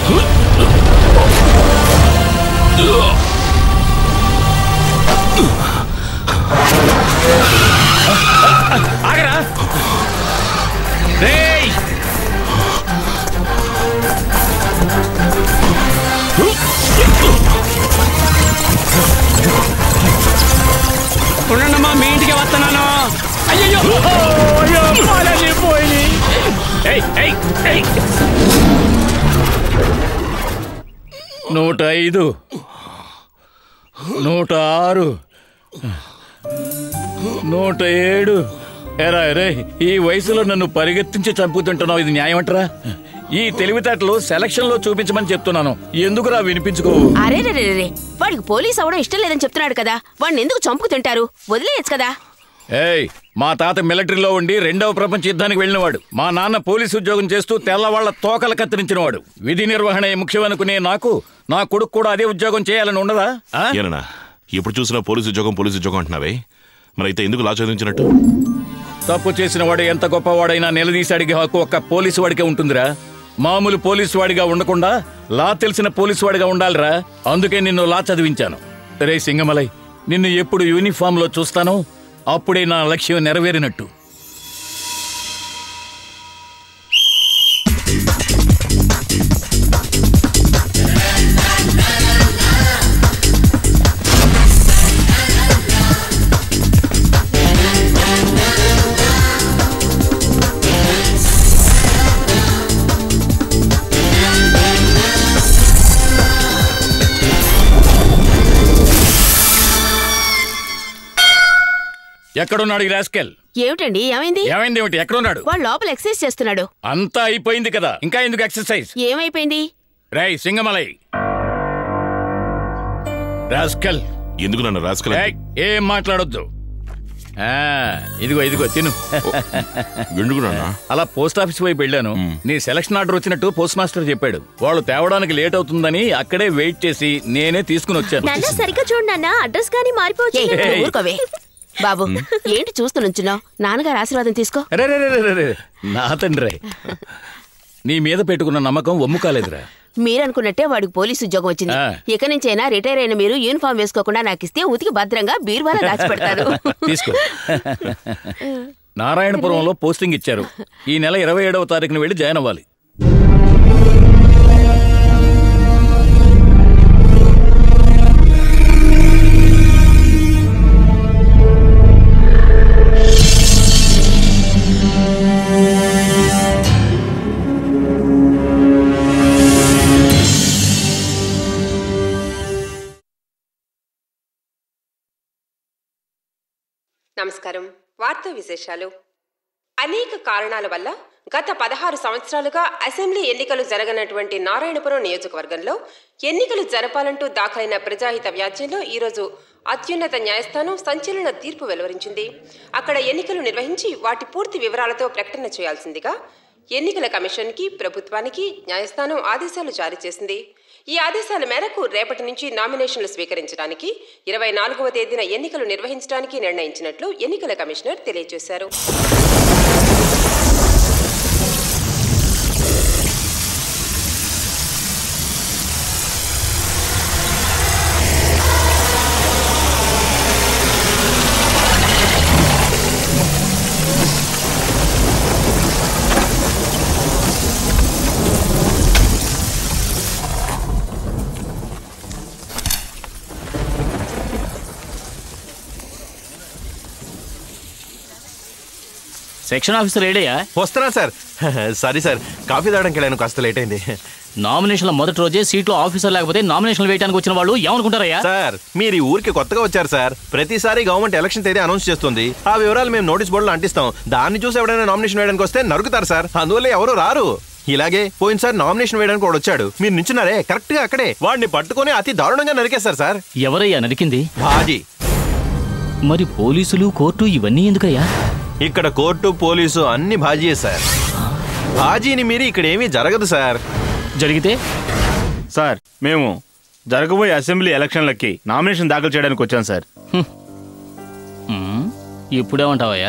ఆగరా రేయ్ ఉండండమ్మా మీ ఇంటికి వస్తున్నాను అయ్యో అయ్యో పాలన్నీ పోయినాయి ఏయ్, ఏయ్, ఏయ్. నూట ఐదు నూట ఆరు నూట ఏడు ఎరా రే ఈ వయసులో నన్ను పరిగెత్తించి చంపుతుంటున్నావు ఇది న్యాయమంటరా ఈ తెలివితేటలు సెలక్షన్ లో చూపించమని చెప్తున్నాను ఎందుకురా వినిపించుకోవు అరే రే రే రే వాడికి పోలీస్ అవడం ఇష్టం లేదని చెప్తున్నాడు కదా వాడిని ఎందుకు చంపుకు తింటారు వదిలేయచ్చు కదా ఏయ్ మా తాత మిలిటరీలో ఉండి రెండవ ప్రపంచ యుద్ధానికి వెళ్ళినవాడు మా నాన్న పోలీసు ఉద్యోగం చేస్తూ తెల్లవాళ్ల తోకలు కత్తిరించినవాడు విధి నిర్వహణ ముఖ్యమనుకునే నాకు నా కొడుకు కూడా అదే ఉద్యోగం చేయాలని ఉండదా ఆ? ఏనన్నా ఎప్పుడు చూసినా పోలీసు ఉద్యోగం పోలీసు ఉద్యోగం అంటున్నావే మరి అయితే ఎందుకు లా చదివించినట్టు తప్పు చేసిన వాడు ఎంత గొప్పవాడైనా నిలదీసి అడిగే హక్కు ఒక్క పోలీసు వాడికే ఉంటుందిరా మామూలు పోలీసు వాడిగా ఉండకుండా లా తెలిసిన పోలీసు వాడిగా ఉండాలిరా అందుకే నిన్ను లా చదివించాను రే సింగమలై నిన్ను ఎప్పుడు యూనిఫామ్ లో చూస్తానో అప్పుడే నా లక్ష్యం నెరవేరినట్టు ఎక్కడున్నాడు ఈ రాస్కెల్ ఏమిటండి ఏమైంది ఏమైంది ఏమిటి ఎక్కడున్నాడు వాడు లోపల ఎక్సర్సైజ్ చేస్తున్నాడు అంతా అయిపోయింది కదా ఇంకా ఎందుకు ఎక్సర్సైజ్ ఏమైపోయింది రై సింగమలై రాస్కల్ ఎందుకు నన్ను రాసుకెళ్ళ ఏయ్, ఏం మాట్లాడొద్దు ఆ, ఇదిగో ఇదిగో తిను ఎందుకు నాన్న అలా పోస్ట్ ఆఫీస్ వైపు వెళ్ళాను నీ సెలక్షన్ ఆర్డర్ వచ్చినట్టు పోస్ట్ మాస్టర్ చెప్పాడు వాళ్ళు తేవడానికి లేట్ అవుతుందని అక్కడే వెయిట్ చేసి నేనే తీసుకుని వచ్చాను నాన్న సరిగ్గా చూడు నాన్న అడ్రస్ కానీ మారిపోవచ్చు ఏయ్, ఏయ్. ఊరుకోవే బాబు ఏంటి చూస్తూ నుంచున్నావు నాన్నగారు ఆశీర్వాదం తీసుకో అరే రే, రే, రే, రే, రే. నా తండ్రి నీ మీద పెట్టుకున్న నమ్మకం ఒమ్ము కాలేదురా మీరనుకున్నట్టే వాడికి పోలీసు ఉద్యోగం వచ్చింది ఆ. ఇక నుంచైనా రిటైర్ అయిన మీరు యూనిఫామ్ వేసుకోకుండా నాకు ఇస్తే ఉతికి భద్రంగా బీరువాలో దాచిపెడతారు తీసుకో నారాయణపురంలో పోస్టింగ్ ఇచ్చారు ఈ నెల ఇరవై ఏడవ తారీఖున వెళ్ళి జాయిన్ అవ్వాలి నమస్కారం వార్తా విశేషాలు అనేక కారణాల వల్ల గత పదహారు సంవత్సరాలుగా అసెంబ్లీ ఎన్నికలు జరగనటువంటి నారాయణపురం నియోజకవర్గంలో ఎన్నికలు జరపాలంటూ దాఖలైన ప్రజాహిత వ్యాజ్యంలో ఈరోజు అత్యున్నత న్యాయస్థానం సంచలన తీర్పు వెలువరించింది అక్కడ ఎన్నికలు నిర్వహించి వాటి పూర్తి వివరాలతో ప్రకటన చేయాల్సిందిగా ఎన్నికల కమిషన్కి ప్రభుత్వానికి న్యాయస్థానం ఆదేశాలు జారీ చేసింది ఈ ఆదేశాల మేరకు రేపటి నుంచి నామినేషన్లు స్వీకరించడానికి ఇరవై నాలుగవ తేదీన ఎన్నికలు నిర్వహించడానికి నిర్ణయించినట్లు ఎన్నికల కమిషనర్ తెలియజేశారు సెక్షన్ ఆఫీసర్ ఏడయ్యా వస్తున్నా సార్ సారీ సార్ కాఫీ తాగడానికి వెళ్ళాను కాస్త లేట్ అయింది నామినేషన్ల మొదటి రోజే సీట్లో ఆఫీసర్ లేకపోతే నామినేషన్లు వేయడానికి వచ్చిన వాళ్ళు ఏమనుకుంటారయ్యా సార్ మీరు ఈ ఊరికి కొత్తగా వచ్చారు సార్ ప్రతిసారి గవర్నమెంట్ ఎలక్షన్ తేదీ అనౌన్స్ చేస్తుంది ఆ వివరాలు మేము నోటీస్ బోర్డులో అంటిస్తాం దాన్ని చూసి ఎవడైనా నామినేషన్ వేయడానికి వస్తే నరుకుతారు సార్ అందువల్ల ఎవరు రారు ఇలాగే పోయినసారి నామినేషన్ వేయడానికి వాడు వచ్చాడు మీరు నించున్నారే కరెక్ట్ గా అక్కడే వాడిని పట్టుకొని అతి దారుణంగా నరికేశారు సార్ ఎవరయ్యా నరికింది బాజీ మరి పోలీసులు కోర్టు ఇవన్నీ ఎందుకయ్యా ఇక్కడ కోర్టు పోలీసు అన్ని బాజీయే సార్ బాజీని మీరి ఇక్కడ ఏమీ జరగదు సార్ జరిగితే సార్ మేము జరగబోయే అసెంబ్లీ ఎలక్షన్లకి నామినేషన్ దాఖలు చేయడానికి వచ్చాం సార్ మ్మ్, ఇప్పుడేమంటావయ్యా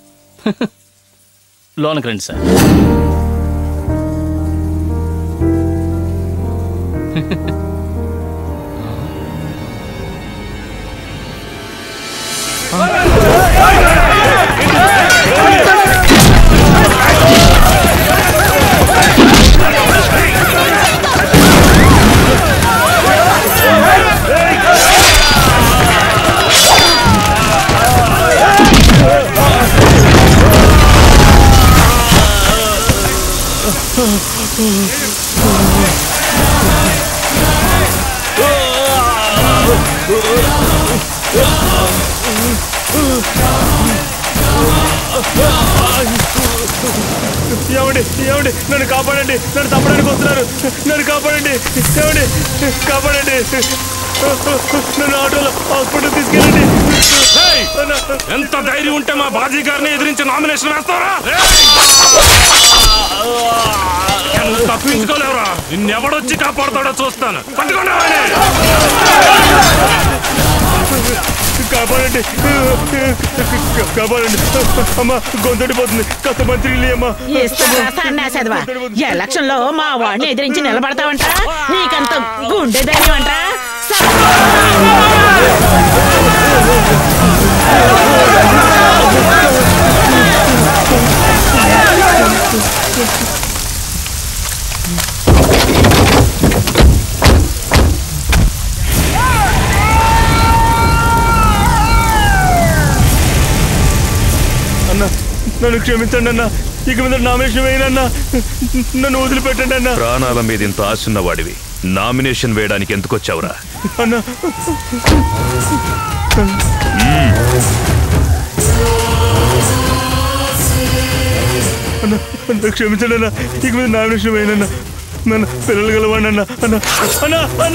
లోనకి రండి సార్ ఏమండి ఏమండి నన్ను కాపాడండి నన్ను తప్పడానికి వస్తున్నారు నన్ను కాపాడండి ఏమండి కాపాడండి నన్ను ఆటోలో హాస్పిటల్ తీసుకెళ్ళండి ఎంత ధైర్యం ఉంటే మా బాజీ గారిని ఎదిరించి నామినేషన్ వేస్తారా నువ్వు తప్పించుకోలేవురా నిన్నెవడొచ్చి కాపాడుతాడో చూస్తాను పట్టుకోండి వాడిని. కాపాడండి కాపాడండి అమ్మా గొంతుడిపోతుంది కాస్త మంత్రి అమ్మా ఇస్తావా సన్నాసదవా ఎలక్షన్ లో మా వాడిని ఎదిరించి నిలబడతావంట నీకంత గుండె ధైర్యం అంట అన్న నన్ను క్షమించండి అన్న ఇక మీద నామినేషన్ వేయనన్నా నన్ను వదిలిపెట్టండి అన్న ప్రాణాల మీద ఇంత ఆశున్న వాడివి నామినేషన్ వేయడానికి ఎందుకు వచ్చావురా అన్న అన్న అన్న క్షమించండి అన్న ఇక మీద నామినేషన్ వేయనన్న నన్ను పిల్లలు గలవాడి అన్న అన్న అన్న అన్న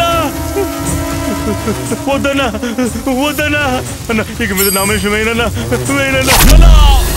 వద్దన్నా వద్దన్నా అన్న ఇక మీద నామినేషన్ వేయనన్నా వేయనన్నా అన్నా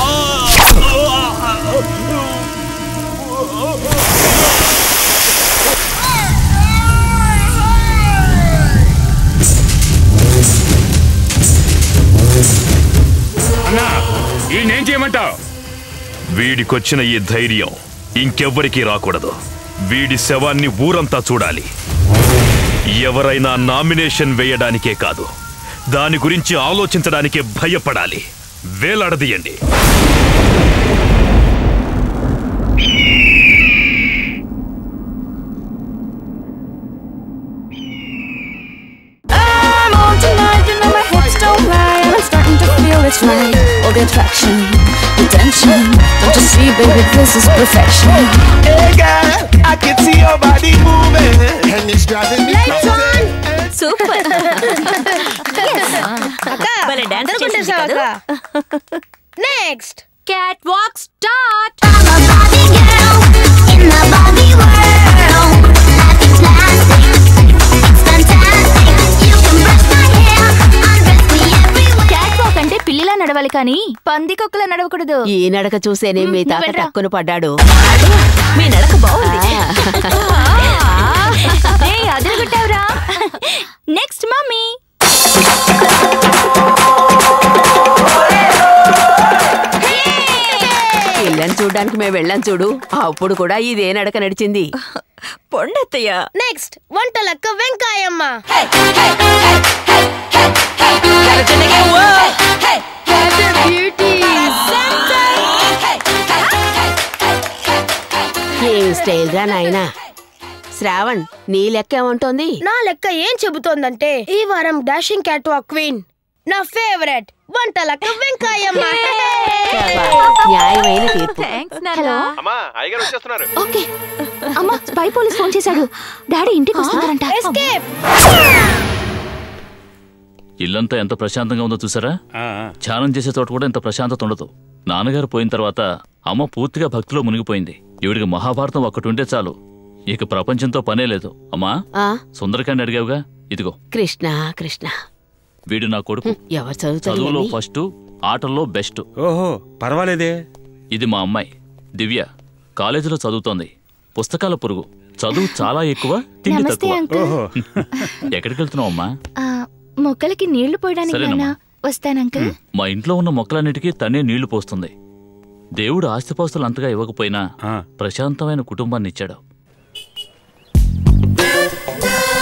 అన్నా ఈయనేం చేయమంటావు వీడికొచ్చిన ఈ ధైర్యం ఇంకెవ్వరికీ రాకూడదు వీడి శవాన్ని ఊరంతా చూడాలి ఎవరైనా నామినేషన్ వేయడానికే కాదు దాని గురించి ఆలోచించడానికే భయపడాలి వేలాడదీయండి I'm on tonight, you know my hips don't lie, and I'm starting to feel it's right. All the attraction, the tension. Don't you see, baby, this is perfection. Hey girl, I can see your body moving, and it's driving me Lights crazy. Super భలే dance కొట్టేశావు చేసింది అక్క next Cat walk start. Catwalk అంటే పిల్లిలా నడవాలి కానీ పందికొక్కలా నడవకూడదు ఈ నడక చూసేనే మీ తాత నువ్వెట్రా? టక్కున పడ్డాడు మీ నడక బాగుంది అదిరిగొట్టావురా నెక్స్ట్ మమ్మీ పిల్లని చూడడానికి మేము వెళ్ళాం చూడు అప్పుడు కూడా ఇదే నడక నడిచింది పొండత్తయ్య నెక్స్ట్ వంటలక్క వెంకాయమ్మ ఏం స్టైల్ రా నాయనా శ్రావణ్ నీ లెక్క ఏమంటోంది నా లెక్క ఏం చెబుతోందంటే ఈ వారం డాషింగ్ క్యాట్ వాక్ క్వీన్ నా ఫేవరెట్ వంటలక్క వెంకాయమ్మ న్యాయమైన తీర్పు హలో అమ్మా అయ్యగారు వచ్చేస్తున్నారు ఓకే అమ్మా స్పై పోలీస్ ఫోన్ చేశాడు డాడీ ఇంటికి వస్తున్నారంట ఎస్కేప్ ఇల్లంతా ఎంత ప్రశాంతంగా ఉందో చూసారా ధ్యానం చేసే చోట కూడా ఇంత ప్రశాంతత ఉండదు నాన్నగారు పోయిన తర్వాత అమ్మ పూర్తిగా భక్తిలో మునిగిపోయింది ఈవిడికి మహాభారతం ఒక్కటి ఉంటే చాలు ఇక ప్రపంచంతో పనే లేదు అమ్మా ఆ సుందరకాండి అడిగావుగా ఇదిగో కృష్ణ కృష్ణ వీడు నా కొడుకు ఎవరు చదువుతారు చదువులో గాని? ఫస్ట్ ఆటల్లో బెస్ట్ ఓహో పర్వాలేదే ఇది మా అమ్మాయి దివ్య కాలేజీలో చదువుతోంది పుస్తకాల పురుగు చదువు చాలా ఎక్కువ తిండి నమస్తే తక్కువ అంకుల్ ఎక్కడికి వెళ్తున్నావు అమ్మా ఆ, మొక్కలకి నీళ్లు పోయడానికి సరేనమ్మా. నాన్న వస్తాను అంకుల్ మా ఇంట్లో ఉన్న మొక్కలన్నిటికీ తనే నీళ్లు పోస్తుంది దేవుడు ఆస్తిపాస్తులు అంతగా ఇవ్వకపోయినా ప్రశాంతమైన కుటుంబాన్ని ఇచ్చాడు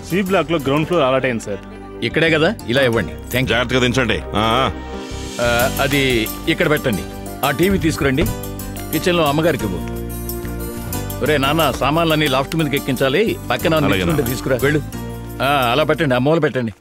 సి బ్లాక్ లో గ్రౌండ్ ఫ్లోర్ అలాట్ అయింది సార్ ఇక్కడే కదా ఇలా ఇవ్వండి థ్యాంక్ జాగ్రత్తగా దించండి ఆ, ఆ. అది ఇక్కడ పెట్టండి ఆ టీవీ తీసుకురండి కిచెన్లో అమ్మగారికి ఇవ్వు ఒరే నాన్న సామాన్లన్నీ లాఫ్ట్ మీదకి ఎక్కించాలి పక్కన అలాగే నిల్చుంటే నాన్న. తీసుకురా వెళ్ళు ఆ, అలా పెట్టండి ఆ మూల పెట్టండి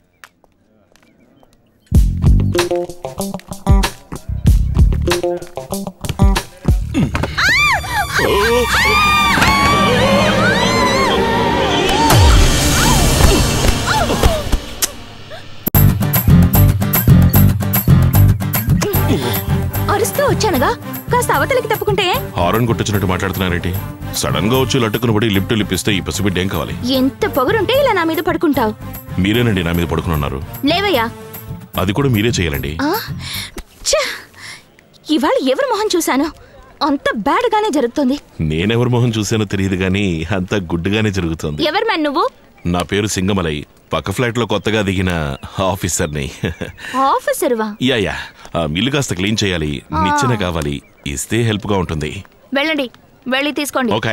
అరుస్తూ వచ్చానుగా కాస్త అవతలికి తప్పుకుంటే హారన్ కొట్టించినట్టు మాట్లాడుతున్నారేంటి సడన్ గా వచ్చి లట్టుకుని పడి లిఫ్ట్ లిప్పిస్తే ఈ పసిబిడ్డ ఏం కావాలి ఎంత పొగరుంటే ఇలా నా మీద పడుకుంటావు మీరేనండి నా మీద పడుకుని ఉన్నారు లేవయ్యా అది కూడా మీరే చేయాలండి ఆ? ఛ! ఇవాళ ఎవరి మొహం చూశాను అంత బ్యాడ్ గానే జరుగుతుంది నేనెవరి మొహం చూసానో తెలియదు కానీ అంత గుడ్డుగానే జరుగుతుంది ఎవరు మ్యాన్ నువ్వు నా పేరు సింగమలై పక్క ఫ్లాట్ లో కొత్తగా దిగిన ఆఫీసర్ని ఆఫీసర్వా యా యా ఆ మిల్లు కాస్త క్లీన్ చేయాలి నిచ్చెన కావాలి ఇస్తే హెల్ప్ గా ఉంటుంది వెళ్ళండి వెళ్ళి తీసుకోండి ఓకే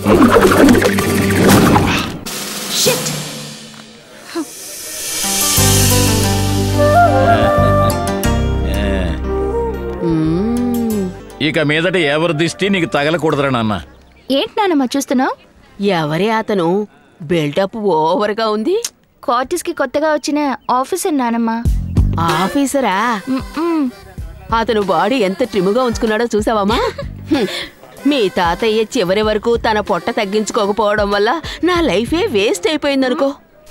షిట్ ఇక మీదట ఎవరి దిష్టి నీకు తగలకూడదురా నాన్న ఏంటి నానమ్మ చూస్తున్నావు ఎవరే అతను బిల్డప్ ఓవర్గా ఉంది క్వార్టర్స్ కి కొత్తగా వచ్చిన ఆఫీసర్ నానమ్మ ఆఫీసరా అతను బాడీ ఎంత ట్రిమ్గా ఉంచుకున్నాడో చూసావమ్మా హ్మ్. మీ తాతయ్య చివరి వరకు తన పొట్ట తగ్గించుకోకపోవడం వల్ల నా లైఫే వేస్ట్ అయిపోయిందనుకో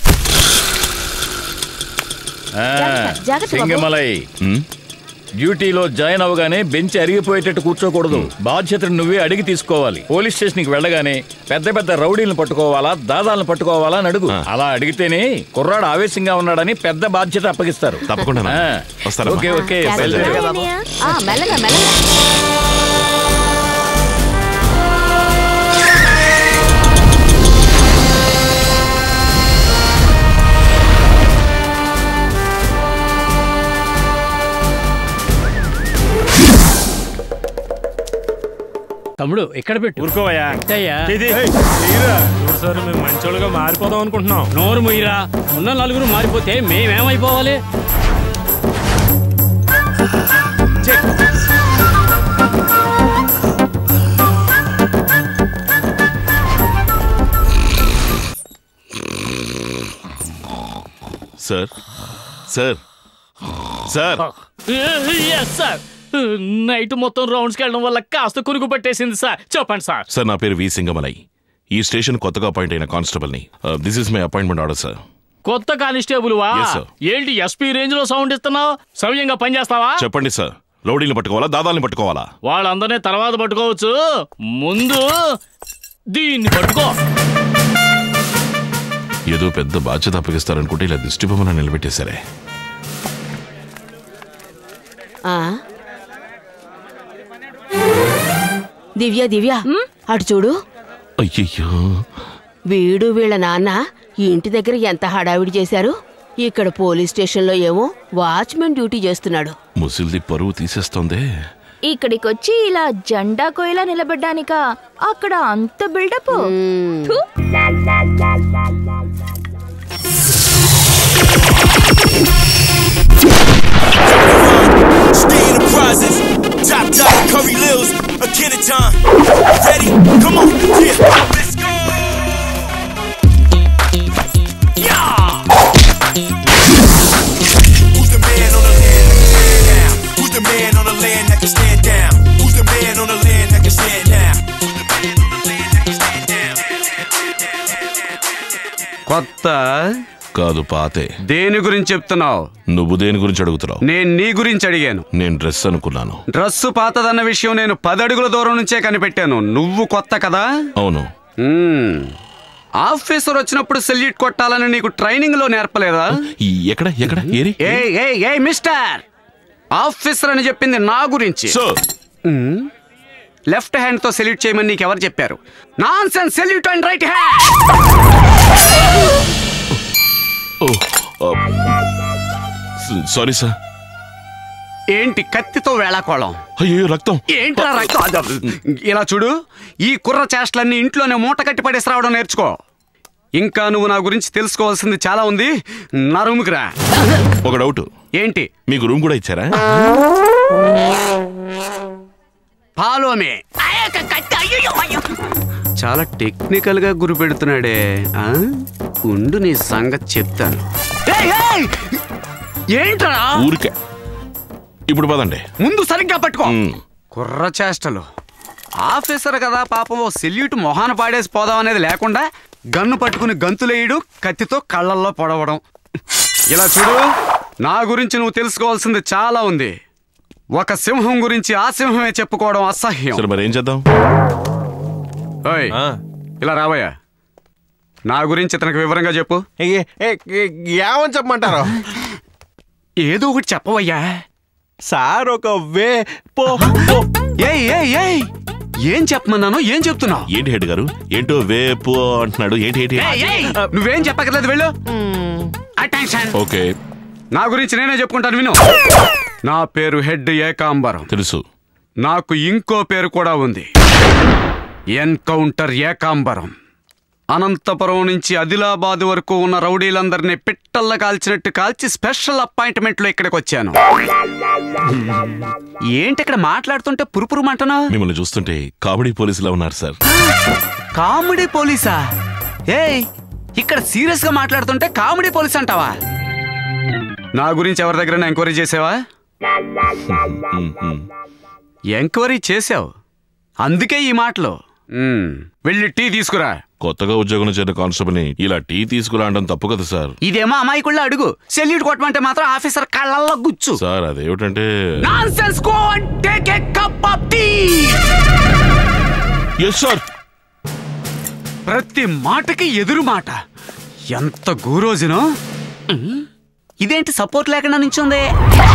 ఆ, జాగ్రత్త, జాగ్రత్త బాబు. సింగమలై డ్యూటీలో జాయిన్ అవగానే బెంచ్ అరిగిపోయేటట్టు కూర్చోకూడదు బాధ్యతను నువ్వే అడిగి తీసుకోవాలి పోలీస్ స్టేషన్కి వెళ్ళగానే పెద్ద పెద్ద రౌడీలను పట్టుకోవాలా దాదాలను పట్టుకోవాలా అని అడుగు అలా అడిగితేనే కుర్రాడు ఆవేశంగా ఉన్నాడని పెద్ద బాధ్యత అప్పగిస్తారు తప్పకుండా నాన్న. ఆ, వస్తానమ్మా. ఓకే ఓకే జాగ్రత్త, బయలుదేరు. బాబు. ఆ, మెల్లగా మెల్లగా తమ్ముడు ఇక్కడ పెట్టు ఊరుకోవయ్యా అయ్యా ఇది చూడు సార్ మేము మంచోళ్ళుగా మారిపోదాం అనుకుంటున్నాం నోరు ముయ్యరా ఉన్న నలుగురు మారిపోతే మేమేమైపోవాలి sir sir sir yes sir night మొత్తం రౌండ్స్కి వెళ్ళడం వల్ల కాస్త కురుగు పట్టేసింది సార్ చెప్పండి సార్ సార్ నా పేరు వి సింగమలై ఈ స్టేషన్ కొత్తగా అపాయింట్ అయిన కానిస్టేబుల్ ని this is my appointment order sir కొత్త కానిస్టేబుల్ వా Yes, sir. ఏంటి ఎస్పీ రేంజ్ లో సౌండ్ ఇస్తున్నావు సవ్యంగా పనిచేస్తావా చెప్పండి సార్ రౌడీని పట్టుకోవాలా దాదాల్ని పట్టుకోవాలా వాళ్ళందరినీ తర్వాత పట్టుకోవచ్చు ముందు దీన్ని పట్టుకో ఏదో పెద్ద బాధ్యత అప్పగిస్తారనుకుంటే ఇలా దిష్టి బొమ్మను నిలబెట్టేశారే ఆ? దివ్య దివ్య అటు చూడు అయ్యయ్యో వీడు వీళ్ళ నాన్న ఈ ఇంటి దగ్గర ఎంత హడావిడి చేశారు ఇక్కడ పోలీస్ స్టేషన్లో ఏమో వాచ్మెన్ డ్యూటీ చేస్తున్నాడు ముసిల్ది పరువు తీసేస్తోందే ఇక్కడికి వచ్చి ఇలా జెండా కోయలా నిలబడ్డానిక అక్కడ అంత buildup Stay in the prizes. Top dog, Curry Lils, a kid of time. Ready? Come on, yeah. Let's go. Yeah. Who's the man on the land that can stand now? Who's the man on the land that can stand down? Who's the man on the land that can stand now? కొత్త కాదు పాతే దేని గురించి చెప్తున్నావు నువ్వు దేని గురించి అడుగుతున్నావు నేను నీ గురించి అడిగాను నేను డ్రెస్ అనుకున్నాను డ్రస్సు పాతదన్న విషయం నేను పదడుగుల దూరం నుంచే కనిపెట్టాను నువ్వు కొత్త కదా అవును మ్మ్. ఆఫీసర్ వచ్చినప్పుడు సెల్యూట్ కొట్టాలని నీకు ట్రైనింగ్ లో నేర్పలేదా ఎక్కడ ఎక్కడ ఏరి ఏ ఏ ఏ మిస్టర్ ఆఫీసర్ అని చెప్పింది నా గురించి మ్మ్. లెఫ్ట్ హ్యాండ్ తో సెల్యూట్ చేయమని నీకు ఎవరు చెప్పారు nonsense salute and right hand sorry sir ఏంటి కత్తితో వేళాకోళం అయ్యో రక్తం ఏంట్రా రక్తం అద- ఇలా చూడు ఈ కుర్ర చేష్టలన్నీ ఇంట్లోనే మూట కట్టి పడేసి రావడం నేర్చుకో ఇంకా నువ్వు నా గురించి తెలుసుకోవాల్సింది చాలా ఉంది నా రూమ్కి రా ఒక డౌట్ ఏంటి మీకు రూమ్ కూడా ఇచ్చారా పాలోమే చాలా టెక్నికల్ గా గురి పెడుతున్నాడే ఆ? ఉండు నీ సంగతి చెప్తాను ఏయ్, ఏయ్! ఏంట్రా ఊరికే ఇప్పుడు పదండి ముందు సరిగ్గా పట్టుకో కుర్ర చేష్టలు ఆఫీసర్ కదా పాపం ఓ సెల్యూట్ మొహాన పాడేసి పోదాం అనేది లేకుండా గన్ను పట్టుకుని గంతులేయడు కత్తితో కళ్ళల్లో పొడవడం ఇలా చూడు నా గురించి నువ్వు తెలుసుకోవాల్సింది చాలా ఉంది ఒక సింహం గురించి ఆ సింహమే చెప్పుకోవడం అసహ్యం సరే మరి ఏం చేద్దాం ఓయ్ ఇలా రాబోయా నా గురించి ఇతనికి వివరంగా చెప్పు ఏమని చెప్పమంటారు ఏదో ఒకటి చెప్పవయ్యా సార్ ఒక వే పో ఏయ్ ఏయ్ ఏయ్ ఏం చెప్పమన్నాను ఏం చెప్తున్నావు ఏంటి హెడ్ గారు ఏంటో వేపు అంటున్నాడు ఏంటి ఏంటి ఏయ్, ఏయ్, నువ్వేం చెప్పక్కర్లేదు వెళ్ళు అటెన్షన్ ఓకే నా గురించి నేనే చెప్పుకుంటాను విను నా పేరు హెడ్ ఏకాంబరం తెలుసు నాకు ఇంకో పేరు కూడా ఉంది ఎన్కౌంటర్ ఏకాంబరం అనంతపురం నుంచి ఆదిలాబాద్ వరకు ఉన్న రౌడీలందరినీ పిట్టల్ల కాల్చినట్టు కాల్చి స్పెషల్ అపాయింట్మెంట్లో ఇక్కడికి వచ్చాను ఏంటి ఇక్కడ మాట్లాడుతుంటే పురుపురు మంటనా మిమ్మల్ని చూస్తుంటే కామెడీ పోలీసులా ఉన్నారు సార్ కామెడీ పోలీసా ఏయ్ ఇక్కడ సీరియస్ గా మాట్లాడుతుంటే కామెడీ పోలీస్ అంటావా నా గురించి ఎవరి దగ్గర ఎంక్వైరీ చేసావా ఎంక్వైరీ చేసావు అందుకే ఈ మాటలు మ్మ్. వెళ్ళి టీ తీసుకురా కొత్తగా ఉద్యోగం చేరిన కానిస్టేబుల్ ని ఇలా టీ తీసుకురా అనడం తప్పు కదా సార్ ఇదేమో అమాయకుళ్ళ అడుగు సెల్యూట్ కొట్టమంటే మాత్రం ఆఫీసర్ కళ్ళల్లో గుచ్చు సార్ అదేమిటంటే nonsense go and take a cup of tea yes sir ప్రతి మాటకి ఎదురు మాట ఎంత గూరోజును ఇదేంటి సపోర్ట్ లేకుండా నించుంది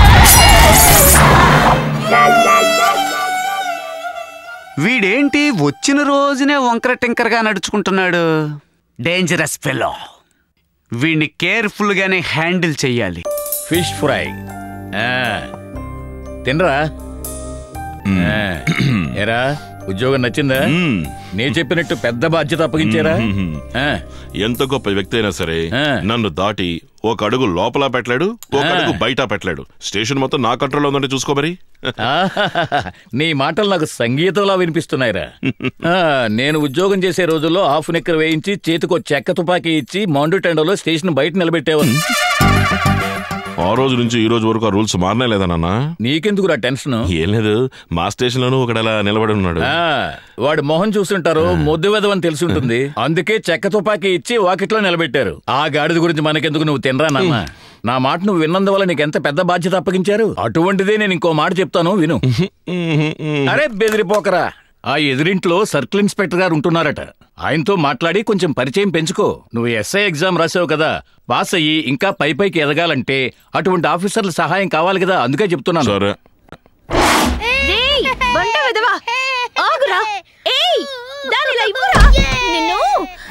వీడేంటి వచ్చిన రోజునే వంకర టింకరగా నడుచుకుంటున్నాడు డేంజరస్ ఫెలో వీడిని కేర్ఫుల్ గానే హ్యాండిల్ చెయ్యాలి ఫిష్ ఫ్రై ఆ, తినరా ఆ, ఏరా ఉద్యోగం నచ్చిందా నేను చెప్పినట్టు పెద్ద బాధ్యత అప్పగించారా ఆ, ఎంత గొప్ప వ్యక్తి అయినా సరే నన్ను దాటి ఒక అడుగు లోపల పెట్టలేడు ఒక ఆ. అడుగు బయట పెట్టలేడు స్టేషన్ మొత్తం నా కంట్రోల్లో ఉందంటే చూసుకో మరి ఆహాహాహా. నీ మాటలు నాకు సంగీతంలా వినిపిస్తున్నాయిరా ఆ, నేను ఉద్యోగం చేసే రోజుల్లో హాఫ్ నిక్కర్ వేయించి చేతికో చెక్క తుపాకీ ఇచ్చి మౌండు టెండోలో స్టేషన్ బయట నిలబెట్టేవారు ఆ రోజు నుంచి ఈ రోజు వరకు ఆ రూల్స్ మారనే లేదా నాన్న నీకెందుకురా టెన్షన్ ఏం లేదు మా స్టేషన్ లోనూ ఒకడు అలా నిలబడి ఉన్నాడు ఆ, వాడు మొహం చూస్తుంటారు మొద్దు వెదవని తెలిసి ఉంటుంది అందుకే చెక్క తుపాకీ ఇచ్చి వాకిట్లో నిలబెట్టారు ఆ గాడిద గురించి మనకెందుకు నువ్వు తినరా నాన్న నా మాట నువ్వు విన్నందువల్ల నీకు ఎంత పెద్ద బాధ్యత అప్పగించారు అటువంటిదే నేను ఇంకో మాట చెప్తాను విను అరే బెదిరిపోకరా ఆ ఎదురింట్లో సర్కిల్ ఇన్స్పెక్టర్ గారు ఉంటున్నారట ఆయనతో మాట్లాడి కొంచెం పరిచయం పెంచుకో నువ్వు ఎస్ఐ ఎగ్జామ్ రాసావు కదా పాస్ అయ్యి ఇంకా పై పైకి ఎదగాలంటే అటువంటి ఆఫీసర్ల సహాయం కావాలి కదా అందుకే చెప్తున్నాను సరే రేయ్ బండ విధవా ఆగురా ఏయ్ దాని ఇలా ఇవ్వరా నిన్ను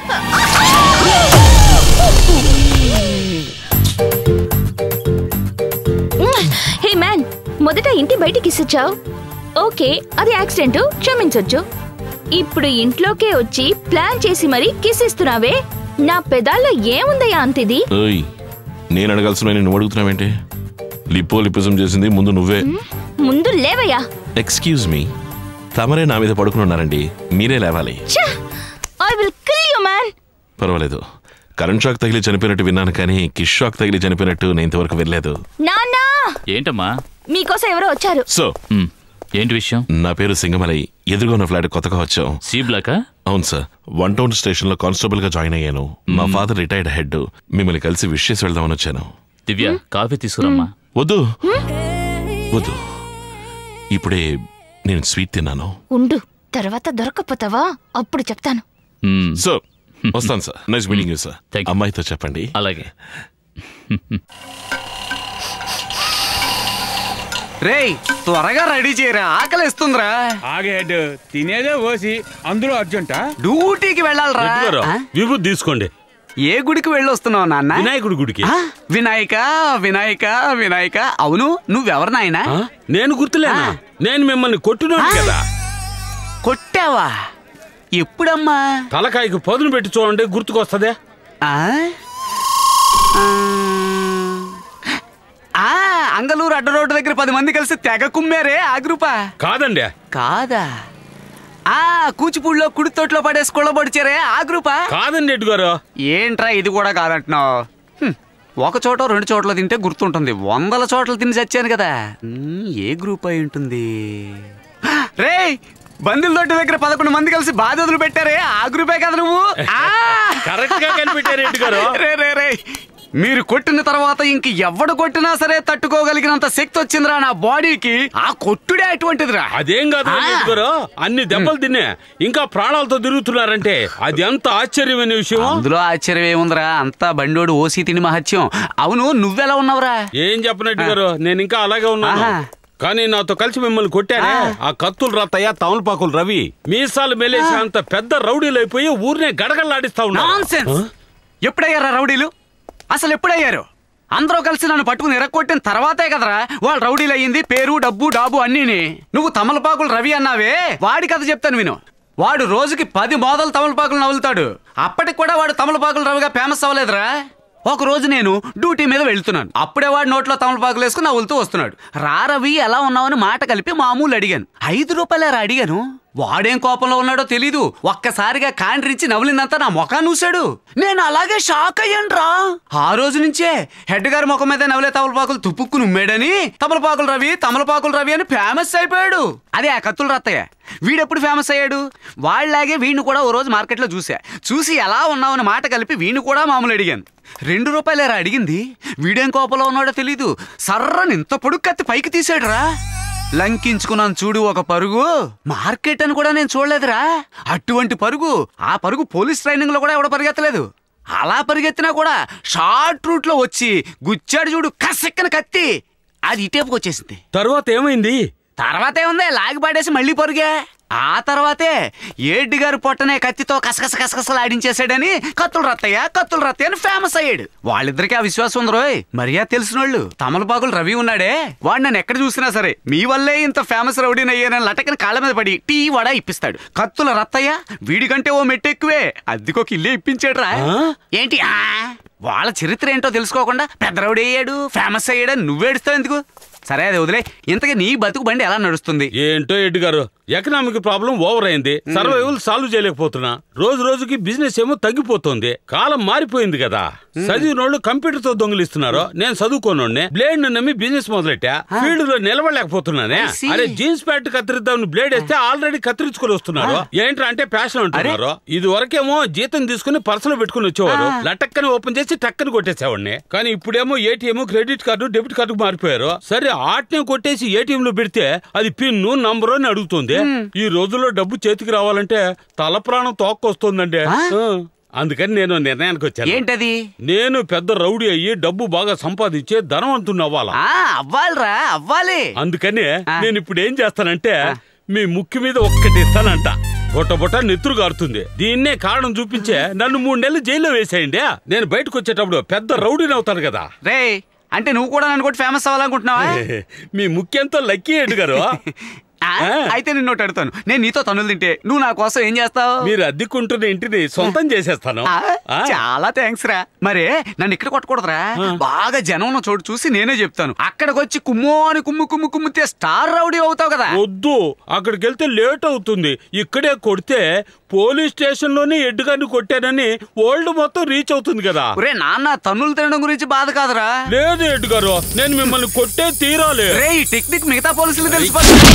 హే మ్యాన్ మొదట ఇంటి బయటికి ఇచ్చొచ్చావు ఓకే అది యాక్సిడెంట్ క్షమించొచ్చు ఇప్పుడు ఇంట్లోకే వచ్చి ప్లాన్ చేసి మరీ కిస్ ఇస్తున్నావే నా పెదాల్లో ఏముందయ్యా అంతిది ఓయ్ నేను అడగాల్సిన నువ్వు అడుగుతున్నావేంటి లిప్పో లిప్పిజం చేసింది ముందు నువ్వే ముందు లేవయ్యా ఎక్స్క్యూజ్ మీ తమరే నా మీద పడుకుని ఉన్నారండి మీరే లేవాలి I will kill you man పర్వాలేదు కరెంట్ షాక్ తగిలి చనిపోయినట్టు విన్నాను కానీ కిష్ షాక్ తగిలి చనిపోయినట్టు నేను ఇంతవరకు వినలేదు నాన్నా ఏంటమ్మా మీకోసం ఎవరో వచ్చారు సో ఏంటి విషయం నా పేరు సింగమలై ఎదురుగా ఉన్న ఫ్లాట్ కొత్తగా వచ్చాం సి బ్లాకా అవును సార్ వన్ టౌన్ స్టేషన్ లో కానిస్టేబుల్ గా జాయిన్ అయ్యాను మా ఫాదర్ రిటైర్డ్ హెడ్ మిమ్మల్ని కలిసి విష్ చేసి వెళ్దామని వచ్చాను దివ్య కాఫీ తీసుకురమ్మా వద్దు వద్దు ఇప్పుడే నేను స్వీట్ తిన్నాను ఉండు తర్వాత దొరకపోతావా అప్పుడు చెప్తాను సో వస్తాను sir nice meeting you sir అమ్మాయితో చెప్పండి అలాగే రేయ్ త్వరగా రెడీ చేయరా ఆకలిస్తుందిరా ఆగే హెడ్ తినేదే ఓసి అందులో అర్జెంటా డ్యూటీకి వెళ్ళాలరా ఎత్తుకోరా. ఆ? విభూతి తీసుకోండి ఏ గుడికి వెళ్ళొస్తున్నావు నాన్న వినాయకుడి గుడికి ఆ, వినాయక వినాయక వినాయక అవును నువ్వెవరు నాయనా నేను గుర్తులేనా నేను మిమ్మల్ని కొట్టినాను కదా కొట్టావా ఎప్పుడమ్మా తలకాయకి పదును పెట్టి చూడండి గుర్తుకొస్తదే ఆ? ఆ. ఆ, అంగలూరు అడ్డ రోడ్డు దగ్గర పది మంది కలిసి తెగ కుమ్మారే ఆ గ్రూపా కాదండి కాదా ఆ కూచిపూడిలో కుడితోట్లో పడేసి కుళ్ళబడిచారే ఆ గ్రూపా కాదండి ఎడ్డు గారు ఏంట్రా ఇది కూడా కాదంటున్నావు హ్మ్, ఒక చోట రెండు చోట్ల తింటే గుర్తుంటుంది వందల చోట్ల తిని చచ్చాను కదా హ్మ్, ఏ గ్రూప్ అయి ఉంటుంది రే బందిల దొడ్డి దగ్గర పదకొండు మంది కలిసి బాధ్యతలు పెట్టారే ఆ గ్రూపే కదా నువ్వు ఆ! కరెక్ట్ గా కనిపెట్టారు ఎడ్డు గారు రే రే రే మీరు కొట్టిన తర్వాత ఇంక ఎవడు కొట్టినా సరే తట్టుకోగలిగినంత శక్తి వచ్చిందిరా నా బాడీకి ఆ కొట్టుడే అటువంటిదిరా అదేం కాదు ఎడ్డు గారు అన్ని దెబ్బలు తిన్నా ఇంకా ప్రాణాలతో తిరుగుతున్నారంటే అది ఎంత ఆశ్చర్యమైన విషయం అందులో ఆశ్చర్యం ఏముందిరా అంతా బండోడు ఓసి తిని మహత్యం అవును నువ్వెలా ఉన్నావురా ఏం చెప్పనట్టు గారు నేను ఇంకా అలాగే ఉన్నాను ఆహా. కానీ నాతో కలిసి మిమ్మల్ని కొట్టారే ఆ కత్తులు రత్తయ్య తమలపాకులు రవి మీసాలు మెలేసి అంత పెద్ద రౌడీలు అయిపోయి ఊరినే గడగడలాడిస్తా ఉన్నారు నాన్సెన్స్ ఎప్పుడయ్యారా రౌడీలు అసలు ఎప్పుడయ్యారు అందరూ కలిసి నన్ను పట్టుకుని ఎరక్కొట్టిన తర్వాతే కదరా వాళ్ళు రౌడీలు అయ్యింది పేరు డబ్బు డాబు అన్నీని నువ్వు తమలపాకులు రవి అన్నావే వాడి కథ చెప్తాను విను వాడు రోజుకి పది మోదలు తమలపాకులు నవ్వులుతాడు అప్పటికి కూడా వాడు తమలపాకులు రవిగా ఫేమస్ అవ్వలేదురా ఒక రోజు నేను డ్యూటీ మీద వెళ్తున్నాను అప్పుడే వాడు నోట్లో తమలపాకులు వేసుకుని నవ్వులుతూ వస్తున్నాడు రా రవి ఎలా ఉన్నావని మాట కలిపి మామూలు అడిగాను ఐదు రూపాయలేరా అడిగాను వాడేం కోపంలో ఉన్నాడో తెలీదు ఒక్కసారిగా కాండ్రించి నవ్వులిందంతా నా ముఖాన్ని చూశాడు నేను అలాగే షాక్ అయ్యాను రా ఆ రోజు నుంచే హెడ్ గారి ముఖం మీద నవలే తమలపాకులు తుప్పుక్కుని ఉమ్మేడని తమలపాకులు రవి తమలపాకులు రవి అని ఫేమస్ అయిపోయాడు అదే ఆ కత్తులు రత్తయ్య వీడెప్పుడు ఫేమస్ అయ్యాడు వాళ్ళలాగే వీడిని కూడా ఓ రోజు మార్కెట్లో చూసా చూసి ఎలా ఉన్నావని మాట కలిపి వీడిని కూడా మామూలు అడిగాను రెండు రూపాయలేరా అడిగింది వీడేం కోపంలో ఉన్నాడో తెలీదు సర్రని ఇంత పొడుగు కత్తి పైకి తీసాడురా లంకించుకున్నాను చూడు ఒక పరుగు మార్కెట్ అని కూడా నేను చూడలేదురా అటువంటి పరుగు ఆ పరుగు పోలీస్ ట్రైనింగ్ లో కూడా ఎవడ పరిగెత్తలేదు అలా పరిగెత్తినా కూడా షార్ట్ రూట్ లో వచ్చి గుచ్చాడు చూడు కసెక్కన కత్తి అది ఇటేపుకి వచ్చేసింది తర్వాత ఏమైంది తర్వాత ఏముంది లాగి పడేసి మళ్ళీ పరుగే ఆ తర్వాతే ఏడ్డి గారు పొట్టనే కత్తితో కసకస కసకసలు ఆడించేశాడని కత్తులు రత్తయ్య కత్తులు రత్తయ్య అని ఫేమస్ అయ్యాడు వాళ్ళిద్దరికి ఆ విశ్వాసం ఉంది రోయ్ మర్యాద తెలిసిన వాళ్ళు తమలపాకులు రవి ఉన్నాడే వాడు నన్ను ఎక్కడ చూసినా సరే మీ వల్లే ఇంత ఫేమస్ రౌడీని అయ్యానని లటకని కాళ్ళ మీద పడి టీ వడ ఇప్పిస్తాడు కత్తుల రత్తయ్య వీడికంటే ఓ మెట్టు ఎక్కువే అద్దెకొక ఇల్లే ఇప్పించాడురా ఏంటి ఆ? వాళ్ళ చరిత్ర ఏంటో తెలుసుకోకుండా పెద్ద రౌడీ అయ్యాడు ఫేమస్ అయ్యాడని నువ్వేడుస్తావు ఎందుకు సరే అది వదిలే ఇంతకీ నీ బతుకు బండి ఎలా నడుస్తుంది ఏంటో ఎడ్డు గారు ఎకనామిక్ ప్రాబ్లం ఓవర్ అయింది సర్వైవల్ సాల్వ్ చేయలేకపోతున్నా రోజు రోజుకి బిజినెస్ ఏమో తగ్గిపోతుంది కాలం మారిపోయింది కదా చదివినోళ్ళు కంప్యూటర్ తో దొంగిలిస్తున్నారు నేను చదువుకోనోడ్నే బ్లేడ్ ను నమ్మి బిజినెస్ మొదలెట్టా ఫీల్డ్ లో నిలబడలేకపోతున్నానే I see. అరే జీన్స్ ప్యాంట్ కత్తిరిద్దామని బ్లేడ్ వేస్తే ఆల్రెడీ కత్తిరించుకొని వస్తున్నారు ఏంట్రా అంటే ప్యాషన్ అంటున్నారు ఇది వరకేమో జీతం తీసుకుని పర్సులో పెట్టుకుని వచ్చేవారు లటక్కని ఓపెన్ చేసి టక్కని కొట్టేసేవాడిని కానీ ఇప్పుడేమో ATM credit card debit card మారిపోయారు సరే ఆటనే కొట్టేసి ఏటీఎం లో పెడితే అది పిన్ను నంబరు అని అడుగుతుంది ఈ రోజుల్లో డబ్బు చేతికి రావాలంటే తల ప్రాణం తోక్కొస్తుందండి ఆ. అందుకని నేను నిర్ణయానికి వచ్చాను ఏంటది నేను పెద్ద రౌడీ అయ్యి డబ్బు బాగా సంపాదించే ధనవంతుని అవ్వాలా ఆ అవ్వాలిరా అవ్వాలి అందుకని నేను ఇప్పుడు ఏం చేస్తానంటే మీ ముక్కు మీద ఒక్కటి ఇస్తానంట బొట్ట బొట్ట నెత్తురు గారుతుంది దీన్నే కారణం చూపించే నన్ను మూడు నెలలు జైల్లో వేసేయండి నేను బయటకు వచ్చేటప్పుడు పెద్ద రౌడీని అవుతాను కదా రే అంటే నువ్వు కూడా నన్ను కూడా ఫేమస్ అవ్వాలనుకుంటున్నావా మీ ముఖ్యంతో లక్కీ ఎడ్ గారు ఆ, అయితే నిన్ను ఒకటి అడుగుతాను నేను నీతో తనులు తింటే నువ్వు నా కోసం ఏం చేస్తావు మీరు అద్దెకుంటున్న ఇంటిని సొంతం చేసేస్తాను ఆ, ఆ. చాలా థ్యాంక్స్ రా మరే నన్ను ఇక్కడ కొట్టకూడదురా బాగా జనం ఉన్న చోటు చూసి నేనే చెప్తాను అక్కడికి వచ్చి కుమ్ము అని కుమ్ము కుమ్ము కుమ్మితే స్టార్ రౌడీ అవుతావు కదా వద్దు అక్కడికి వెళ్తే లేట్ అవుతుంది ఇక్కడే కొడితే పోలీస్ స్టేషన్ లోనే ఎడ్డుగారిని కొట్టానని వరల్డ్ మొత్తం రీచ్ అవుతుంది కదా ఒరే నాన్న తన్నులు తినడం గురించి బాధ కాదురా లేదు ఎడ్డు గారు నేను మిమ్మల్ని కొట్టే తీరాలి రే ఈ టెక్నిక్ మిగతా పోలీసులు తెలిసిపోతుంది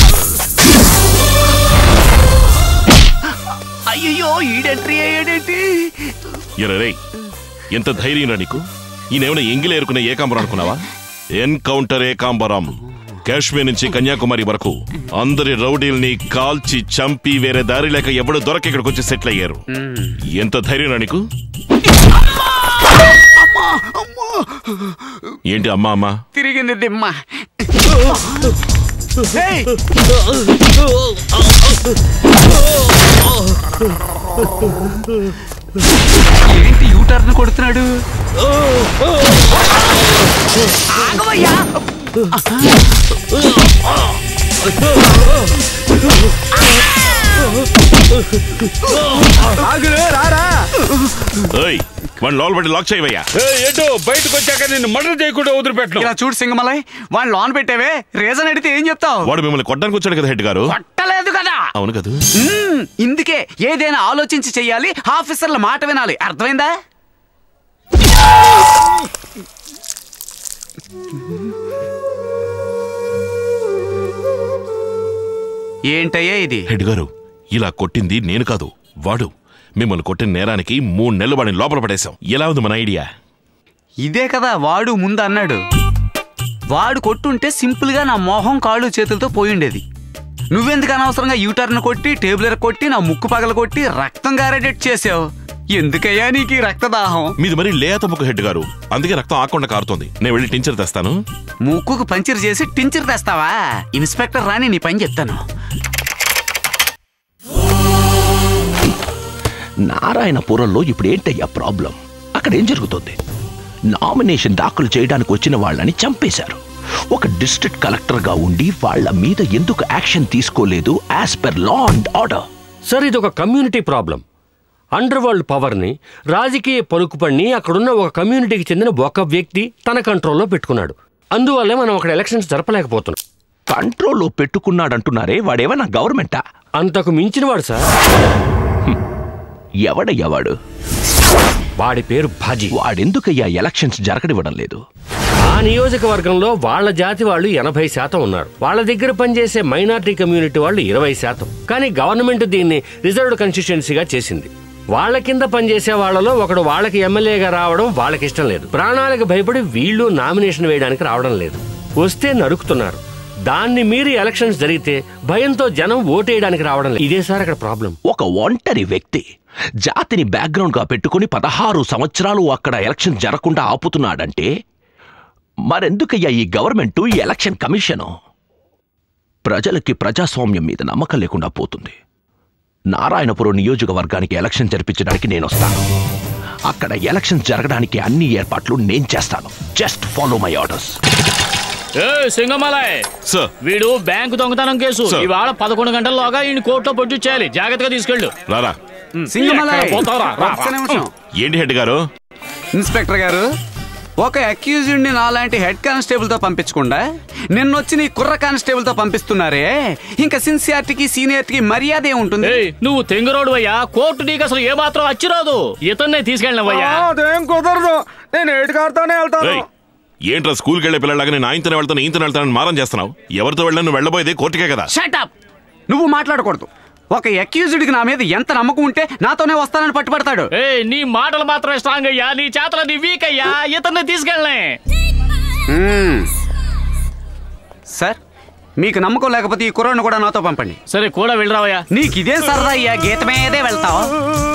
అయ్యో ఈడెంట్రీ అయ్యాడేంటి ఎరరే ఎంత ధైర్యం రా నీకు ఈయనేమైనా ఎంగిలి ఏరుకునే ఏకాంబరం అనుకున్నావా ఎన్కౌంటర్ ఏకాంబరం కాశ్మీర్ నుంచి కన్యాకుమారి వరకు అందరి రౌడీల్ని కాల్చి చంపి వేరే దారి లేక ఎవడు దొరక ఇక్కడికి వచ్చి సెటిల్ అయ్యారు ఎంత ధైర్యం రా నీకు ఏంటి అమ్మా అమ్మా తిరిగింది దిమ్మ ఏయ్! ఏంటి యూటర్న్ కొడుతున్నాడు ఆగవయ్యా ఏయ్ వాడిని లోపల పెట్టి లాక్ చేయవయ్యా ఏంటో బయటకు వచ్చాక నిన్ను మర్డర్ చేయకుండా వదిలిపెట్టను ఇలా చూడు సింగమలై వాడిని లోన్ పెట్టావే రీజన్ అడిగితే ఏం చెప్తావు వాడు మిమ్మల్ని కొట్టడానికి వచ్చాడు కదా హెడ్ గారు కొట్టలేదు కదా అవును కదా మ్మ్, ఇందుకే ఏదైనా ఆలోచించి చెయ్యాలి ఆఫీసర్ల మాట వినాలి అర్థమైందా ఏంటయ్యా ఇది హెడ్ గారు ఇలా కొట్టింది నేను కాదు వాడు మిమ్మల్ని కొట్టిన నేరానికి మూడు నెలలు వాడిని లోపల పడేశాం ఎలా ఉంది మన ఐడియా ఇదే కదా వాడు ముందు అన్నాడు వాడు కొట్టుంటే సింపుల్గా నా మొహం కాళ్ళు చేతులతో పోయిండేది నువ్వెందుకు అనవసరంగా యూటర్న్ కొట్టి టేబులర్ కొట్టి నా ముక్కు పగల కొట్టి రక్తం గారేటట్టు చేసావు ఎందుకయ్యా నీకు ఈ రక్తదాహం మీది మరి లేత ముఖ హెడ్ గారు అందుకే రక్తం ఆకుండా కారుతోంది నేను వెళ్ళి టించర్ తెస్తాను ముక్కుకు పంచర్ చేసి టించర్ తెస్తావా ఇన్స్పెక్టర్ రాని నీ పని చెప్తాను నారాయణపురంలో ఇప్పుడు ఏంటయ్యా ప్రాబ్లం అక్కడ ఏం జరుగుతుంది నామినేషన్ దాఖలు చేయడానికి వచ్చిన వాళ్ళని చంపేశారు ఒక డిస్ట్రిక్ట్ కలెక్టర్గా ఉండి వాళ్ళ మీద ఎందుకు యాక్షన్ తీసుకోలేదు as per law and order sir ఇది ఒక కమ్యూనిటీ ప్రాబ్లం అండర్ వరల్డ్ పవర్ని రాజకీయ పలుకుపడిని అక్కడున్న ఒక కమ్యూనిటీకి చెందిన ఒక వ్యక్తి తన కంట్రోల్లో పెట్టుకున్నాడు అందువల్లే మనం అక్కడ ఎలక్షన్స్ జరపలేకపోతున్నాం కంట్రోల్లో పెట్టుకున్నాడంటున్నారే వాడేమన్నా గవర్నమెంటా అంతకు మించిన వాడు సార్ ఎవడయ్యా వాడు వాడి పేరు భాజీ వాడెందుకయ్యా ఎలక్షన్స్ జరగనివ్వడం లేదు ఆ నియోజకవర్గంలో వాళ్ళ జాతి వాళ్ళు ఎనభై శాతం ఉన్నారు వాళ్ళ దగ్గర పనిచేసే మైనారిటీ కమ్యూనిటీ వాళ్ళు ఇరవై శాతం కానీ గవర్నమెంట్ దీన్ని రిజర్వ్డ్ కన్స్టిట్యుయెన్సీగా చేసింది వాళ్ళ కింద పనిచేసే వాళ్ళలో ఒకడు వాళ్ళకి ఎమ్మెల్యేగా రావడం వాళ్ళకి ఇష్టం లేదు ప్రాణాలకు భయపడి వీళ్ళు నామినేషన్ వేయడానికి రావడం లేదు వస్తే నరుకుతున్నారు దాన్ని మీరి ఎలక్షన్స్ జరిగితే భయంతో జనం ఓటేయడానికి రావడం లేదు ఇదే సార్ అక్కడ ప్రాబ్లం ఒక ఒంటరి వ్యక్తి జాతిని బ్యాక్గ్రౌండ్ గా పెట్టుకుని పదహారు సంవత్సరాలు అక్కడ ఎలక్షన్ జరగకుండా ఆపుతున్నాడంటే మరెందుకయ్యా ఈ గవర్నమెంట్ ఈ ఎలక్షన్ కమిషను ప్రజలకి ప్రజాస్వామ్యం మీద నమ్మకం లేకుండా పోతుంది నారాయణపురం నియోజకవర్గానికి ఎలక్షన్ జరిపించడానికి నేను వస్తాను అక్కడ ఎలక్షన్ జరగడానికి అన్ని ఏర్పాట్లు నేను చేస్తాను జస్ట్ ఫాలో మై ఆర్డర్స్ ఏ సింగమలయ్ సార్ వీడు బ్యాంకు దొంగతనం కేసు ఇవాళ పదకొండు గంటల్లోగా ఈయన కోర్టులో ప్రొడ్యూస్ చేయాలి జాగ్రత్తగా తీసుకెళ్ళు రారా సింగమలై, ఎక్కడ పోతావురా? రా, ఒక్క రా. నిమిషం. ఏంటి హెడ్ గారు ఇన్స్పెక్టర్ గారు ఒక అక్యూజ్డ్ని నాలాంటి హెడ్ కానిస్టేబుల్ తో పంపించకుండా నిన్నొచ్చి నీ కుర్ర కానిస్టేబుల్ తో పంపిస్తున్నారే ఇంకా సిన్సియారిటీకి సీనియారిటీకి మర్యాద ఏముంటుంది ఏయ్, నువ్వు తెంగరోడు అయ్యా కోర్టు నీకు అసలు ఏమాత్రం అచ్చిరాదు ఇతన్నే తీసుకెళ్ళినవయ్యా అదేం కుదరదు నేను ఏడు కార్తోనే వెళ్తాను రేయ్, ఏంట్రా స్కూల్కి వెళ్ళే పిల్లలాగా నేను ఆయనతోనే వెళ్తాను ఈయనతోనే వెళ్తానని మారం చేస్తున్నావు ఎవరితో వెళ్ళాను నువ్వు వెళ్ళబోయేది కోర్టుకే కదా షటప్ నువ్వు మాట్లాడకూడదు ఒక అక్యూజ్డ్కి నా మీద ఎంత నమ్మకం ఉంటే నాతోనే వస్తానని పట్టుబడతాడు ఏ నీ మాటలు మాత్రమే స్ట్రాంగ్ అయ్యా నీ చేతలు నీ వీక్ అయ్యా ఇతన్ని తీసుకెళ్ళనే మ్మ్. సార్ మీకు నమ్మకం లేకపోతే ఈ కుర్రాన్ని కూడా నాతో పంపండి సరే కూడా వెళ్ళరావయ్యా నీకు ఇదే సరదా అయ్యా గీత మీదే వెళ్తావా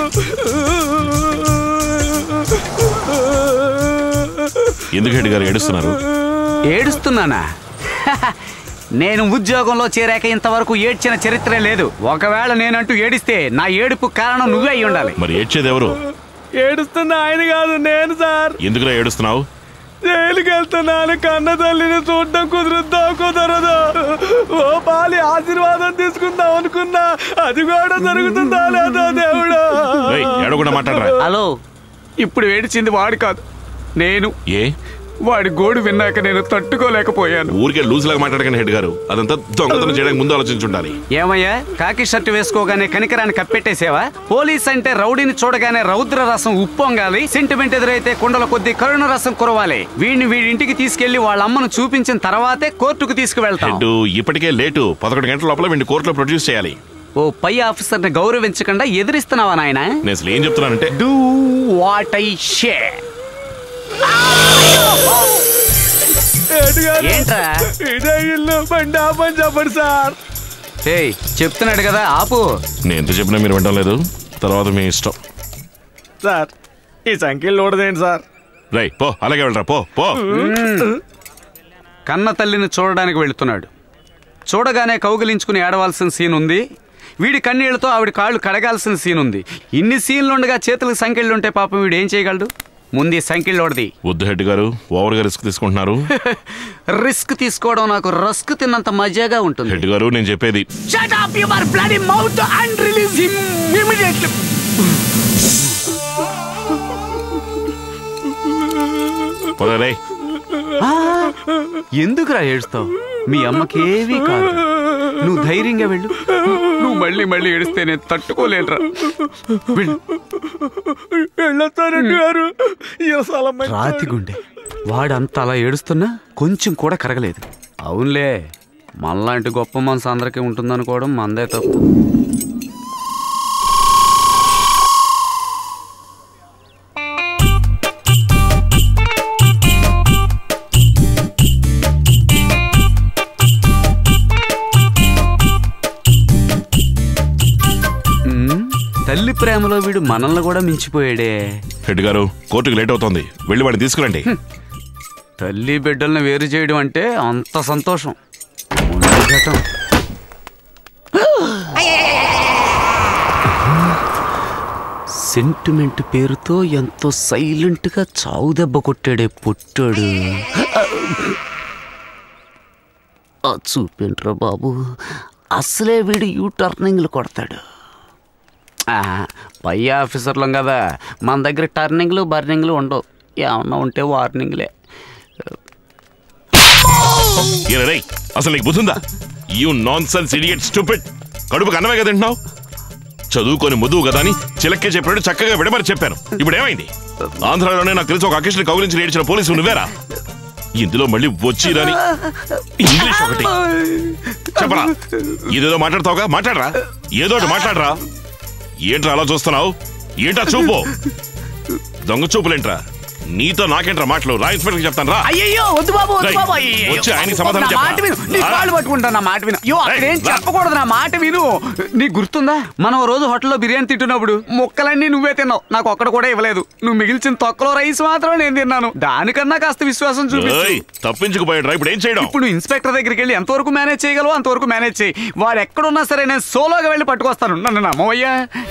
ఎందుకు హెడ్ గారు ఏడుస్తున్నారు ఏడుస్తున్నానా నేను ఉద్యోగంలో చేరాక ఇంతవరకు ఏడ్చిన చరిత్రే లేదు ఒకవేళ నేనంటూ ఏడిస్తే నా ఏడుపు కారణం నువ్వే అయి ఉండాలి మరి ఏడ్చేది ఎవరు ఏడుస్తున్న ఆయన కాదు నేను సార్ ఎందుకురా ఏడుస్తున్నావు జైలుకి వెళ్తున్నాను కన్న తల్లిని చూడడం కుదురుద్దా కుదరదు ఓ పాలి ఆశీర్వాదం తీసుకుందాం అనుకున్నా అది కూడా జరుగుతుందా లేదా దేవుడు రేయ్, ఏడవకుండా మాట్లాడరా హలో ఇప్పుడు ఏడిచింది వాడు కాదు నేను ఏ వాడి గోడు విన్నాక నేను తట్టుకోలేకపోయాను ఊరికే లూజ్ లాగా మాట్లాడకండి హెడ్ గారు అదంతా దొంగతనం చేయడానికి ముందు ఆలోచించుండాలి ఏమయ్యా కాకి షర్టు వేసుకోగానే కనికరాన్ని కప్పెట్టేసేవా పోలీస్ అంటే రౌడీని చూడగానే రౌద్ర రసం ఉప్పొంగాలి సెంటిమెంట్ ఎదురైతే కుండల కొద్ది కరుణ రసం కురవాలి వీడిని వీడి ఇంటికి తీసుకెళ్లి వాళ్ళ అమ్మను చూపించిన తర్వాతే కోర్టుకు తీసుకువెళ్తాం హెడ్ ఇప్పటికే లేటు పదకొండు గంటల లోపల వీడిని కోర్టులో ప్రొడ్యూస్ చేయాలి ఓ పై ఆఫీసర్ని గౌరవించకుండా ఎదిరిస్తున్నావా నాయన నేను అసలు ఏం చెప్తున్నానంటే డూ వాట్ ఐ షే ఏంట్రా? ఇదే ఇల్లు బండి ఆపని చెప్పండి సార్ ఏయ్ చెప్తున్నాడు కదా ఆపు నేను ఎంత చెప్పినా మీరు వినడం లేదు తర్వాత మీ ఇష్టం సార్ ఈ సంఖ్యలు చూడదేంటి సార్ రై పో అలాగే వెళ్ళరా పో పో కన్న తల్లిని చూడడానికి వెళుతున్నాడు చూడగానే కౌగిలించుకుని ఏడవాల్సిన సీన్ ఉంది వీడి కన్నీళ్లతో ఆవిడ కాళ్ళు కడగాల్సిన సీన్ ఉంది ఇన్ని సీన్లుండగా చేతులకు సంఖ్యలుంటే పాపం వీడు ఏం చేయగలడు ముందు ఈ సంఖ్యలోడిది వద్దు హెడ్ గారు ఓవర్గా రిస్క్ తీసుకుంటున్నారు రిస్క్ తీసుకోవడం నాకు రస్క్ తిన్నంత మజాగా ఉంటుంది హెడ్ గారు నేను చెప్పేది Shut up your bloody mouth and release him immediately. ఒరేయ్, ఆ, ఎందుకురా ఏడుస్తావు మీ అమ్మకేవీ కాదు నువ్వు ధైర్యంగా వెళ్ళు నువ్వు మళ్ళీ మళ్ళీ ఏడిస్తే నేను తట్టుకోలేనురా వెళ్ళు వెళ్ళొస్తారండి గారు ఈ స్థలం రాతి గుండె వాడంత అలా ఏడుస్తున్నా కొంచెం కూడా కరగలేదు అవునులే మనలాంటి గొప్ప మనసు అందరికీ ఉంటుందనుకోవడం మందే తప్పు ఉమ్, తల్లి ప్రేమలో వీడు మనల్ని కూడా మించిపోయాడే హెడ్ గారు కోర్టుకి లేట్ అవుతోంది వెళ్ళి వాడిని తీసుకురండి తల్లి బిడ్డల్ని వేరు చేయడం అంటే అంత సంతోషం మొండి ఘటం. సెంటిమెంట్ పేరుతో ఎంతో సైలెంట్ గా చావు దెబ్బ కొట్టాడే పుట్టాడు ఆ చూపేంట్రా బాబు అసలే వీడు యూ టర్నింగ్లు కొడతాడు ఆ, పై ఆఫీసర్లం కదా మన దగ్గర టర్నింగ్లు బర్నింగ్లు ఉండవు ఏమన్నా ఉంటే వార్నింగ్లే ఈయన రేయ్, అసలు నీకు బుద్ధుందా you nonsense idiot stupid కడుపుకి అన్నమే కదా తింటున్నావు చదువుకొని ముదువు కదా అని చిలక్కే చెప్పినట్టు చక్కగా విడమరి చెప్పాను ఇప్పుడు ఏమైంది ఆంధ్రాలోనే నాకు తెలిసి ఒక అకేషన్ కౌలించి ఏడ్చిన పోలీసు నువ్వేరా ఇందులో మళ్ళీ వచ్చి రాని ఇంగ్లీష్ ఒకటి చెప్పరా ఇదేదో మాట్లాడతావుగా మాట్లాడరా ఏదో ఒకటి మాట్లాడరా ఏంట్రా అలా చూస్తున్నావు ఏంటా చూపు దొంగ చూపులేంట్రా నీతో నాకేంట్రా మాటలు రా ఇన్స్పెక్టర్ చెప్తాను రా అయ్యయ్యో వద్దు బాబు వద్దు రేయ్, బాబు అయ్యయ్యో. వచ్చి ఆయనకి సమాధానం నా మాట విను నీ చెప్పరా? కాళ్ళు పట్టుకుంటా నా మాట విను అయ్యో అక్కడ ఏం రా. చెప్పకూడదు నా మాట విను నీకు గుర్తుందా మనం ఓ రోజు హోటల్లో బిర్యానీ తింటున్నప్పుడు ముక్కలన్నీ నువ్వే తిన్నావు నాకు ఒక్కడ కూడా ఇవ్వలేదు నువ్వు మిగిల్చిన తొక్కలో రైస్ మాత్రం నేను తిన్నాను దానికన్నా కాస్త విశ్వాసం చూపించు ఏయ్, తప్పించుకుపోయాడు ఇప్పుడు ఏం చేయడం ఇప్పుడు ఇన్స్పెక్టర్ దగ్గరికి వెళ్ళి ఎంతవరకు మేనేజ్ చేయగలవు అంతవరకు మేనేజ్ చేయి వాడు ఎక్కడున్నా సరే నేను సోలోగా వెళ్ళి పట్టుకొస్తాను నన్ను నమ్మవయ్యా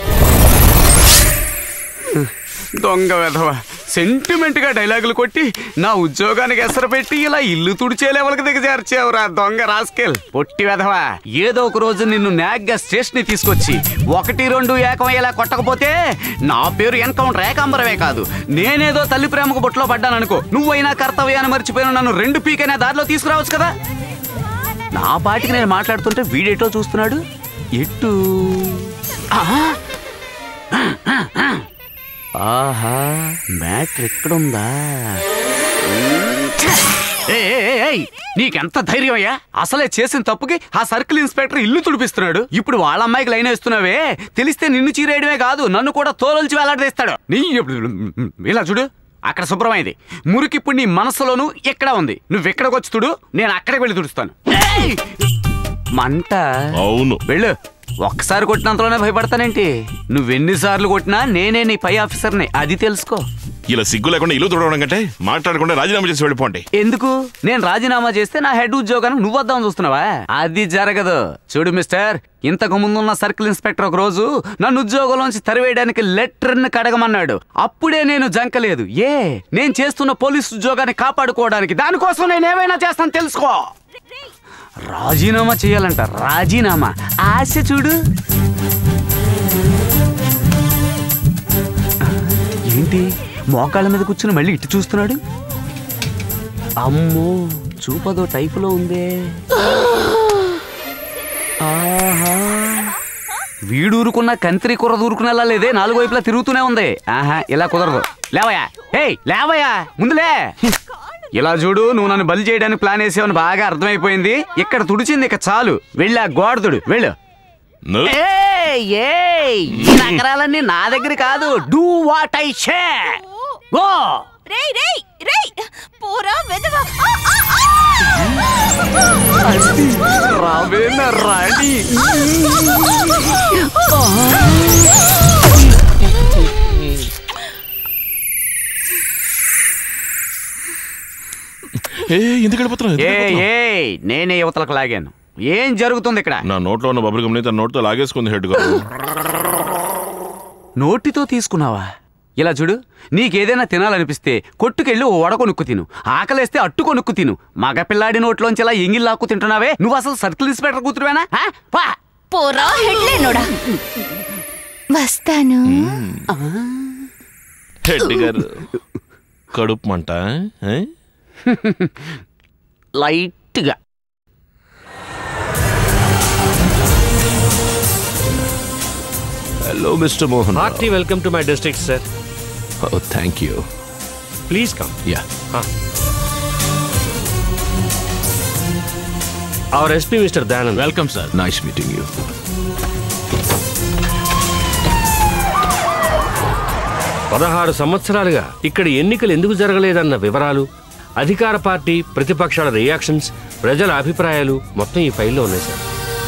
దొంగ వెధవ సెంటిమెంట్ గా డైలాగులు కొట్టి నా ఉద్యోగానికి ఎసరు పెట్టి ఇలా ఇల్లు తుడిచే లెవెల్కి దిగజార్చావురా దొంగ రాస్కెల్ పొట్టి వెధవ ఏదో ఒక రోజు నిన్ను నాగ్గా స్టేషన్ తీసుకొచ్చి ఒకటి రెండు ఏకం ఇలా కొట్టకపోతే నా పేరు ఎన్కౌంటర్ ఏకాంబరమే కాదు నేనేదో తల్లి ప్రేమకు బొట్లో పడ్డాను అనుకో నువ్వైనా కర్తవ్యాన్ని మర్చిపోయిన నన్ను రెండు పీకైనా దారిలో తీసుకురావచ్చు కదా నా పాటికి నేను మాట్లాడుతుంటే వీడేటో చూస్తున్నాడు ఎట్టు ఆహా! ఆహా మ్యాటర్ ఎక్కడుందా ఏయ్, ఏయ్, ఏయ్, ఏయ్, నీకెంత ధైర్యం అయ్యా అసలే చేసిన తప్పుకి ఆ సర్కిల్ ఇన్స్పెక్టర్ ఇల్లు తుడిపిస్తున్నాడు ఇప్పుడు వాళ్ళ అమ్మాయికి లైన్ వేస్తున్నావే తెలిస్తే నిన్ను చీరేయడమే కాదు నన్ను కూడా తోలొలిచి వేలాడదీస్తాడు నీ ఇలా చూడు అక్కడ శుభ్రమైంది మురికి ఇప్పుడు నీ మనసులోను ఎక్కడ ఉంది నువ్వు ఎక్కడికి వచ్చి చూడు నేను అక్కడికి వెళ్ళి తుడుస్తాను ఏయ్! మంట అవును వెళ్ళు ఒక్కసారి కొట్టినంతలోనే భయపడతానేంటి నువ్వెన్నిసార్లు కొట్టినా నేనే నీ పై ఆఫీసర్ని అది తెలుసుకో ఇలా సిగ్గు లేకుండా ఇల్లు తుడవడం కంటే మాట్లాడకుండా రాజీనామా చేసి వెళ్ళిపోండి ఎందుకు నేను రాజీనామా చేస్తే నా హెడ్ ఉద్యోగానికి నువ్వు వద్దామని చూస్తున్నావా అది జరగదు చూడు మిస్టర్ ఇంతకు ముందున్న సర్కిల్ ఇన్స్పెక్టర్ ఒక రోజు నన్ను ఉద్యోగంలోంచి తరివేయడానికి లెటర్ని కడగమన్నాడు అప్పుడే నేను జంకలేదు ఏ నేను చేస్తున్న పోలీస్ ఉద్యోగాన్ని కాపాడుకోవడానికి దానికోసం నేను ఏమైనా చేస్తాను తెలుసుకో రాజీనామా చేయాలంట రాజీనామా ఆశ చూడు ఏంటి మోకాళ్ళ మీద కూర్చుని మళ్ళీ ఇటు చూస్తున్నాడు అమ్మో చూపదో టైపులో ఉందే ఆహా వీడూరుకున్న కంత్రి కుర్ర దూరుకునేలా లేదే నాలుగు వైపులా తిరుగుతూనే ఉంది ఆహా ఇలా కుదరదు లేవయా ఏయ్ లేవయా ముందులే ఇలా చూడు నువ్వు నన్ను బలి చేయడానికి ప్లాన్ వేసావని బాగా అర్థమైపోయింది ఇక్కడ తుడిచింది ఇక చాలు వెళ్ళా గోడతుడు వెళ్ళు ఏయ్, ఏయ్, ఈ నగరాలన్నీ నా దగ్గర కాదు do what I say go రేయ్ రేయ్ రేయ్ పూరా వెదవ రావే నా రాణి ఏ ఎందుకు వెళ్ళిపోతున్నావు ఏ ఏ నేనే యువతలకు లాగాను ఏం జరుగుతుంది ఇక్కడ నా నోట్లో ఉన్న బబుల్ గమ్ని తన నోట్తో లాగేసుకుంది హెడ్ గారు నోటితో తీసుకున్నావా ఇలా చూడు నీకేదైనా తినాలనిపిస్తే కొట్టుకెళ్ళి ఓ వడ కొనుక్కు తిను ఆకలేస్తే అట్టు కొనుక్కు తిను మగ పిల్లాడి నోట్లోంచి ఇలా ఎంగిల్ లాక్కు తింటున్నావే నువ్వు అసలు సర్కిల్ ఇన్స్పెక్టర్ కూతురువేనా ఆ? పా. పూరా హెడ్లేనోడా వస్తాను హెడ్ గారు కడుపు మంట ఏ? లైట్గా hello mister Mohan hearty welcome to my district sir oh thank you please come yeah our SP mister Dayanand welcome sir nice meeting you పదహారు సంవత్సరాలుగా ఇక్కడ ఎన్నికలు ఎందుకు జరగలేదన్న వివరాలు అధికార పార్టీ ప్రతిపక్షాల రియాక్షన్స్ ప్రజల అభిప్రాయాలు మొత్తం ఈ ఫైల్లో ఉన్నాయి సార్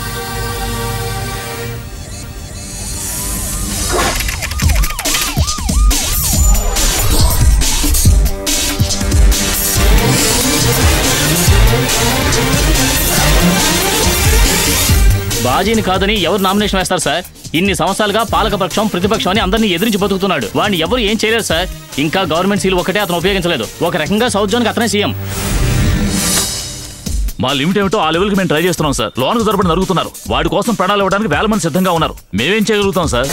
బాజీని కాదని ఎవరు నామినేషన్ వేస్తారు సార్ ఇన్ని సంవత్సరాలుగా పాలకపక్షం ప్రతిపక్షం అని అందరినీ ఎదిరించి బతుకుతున్నాడు వాడిని ఎవరు ఏం చేయలేరు సార్ ఇంకా గవర్నమెంట్ సీల్ ఒకటే అతను ఉపయోగించలేదు ఒక రకంగా సౌత్ జోన్కి అతనే సీఎం మా లిమిట్ ఏమిటో ఆ లెవెల్కి మేము ట్రై చేస్తున్నాం సార్ లోన్కు జరపడి నరుగుతున్నారు వాడి కోసం ప్రాణాలు ఇవ్వడానికి వేల మంది సిద్ధంగా ఉన్నారు మేమేం చేయగలుగుతాం సార్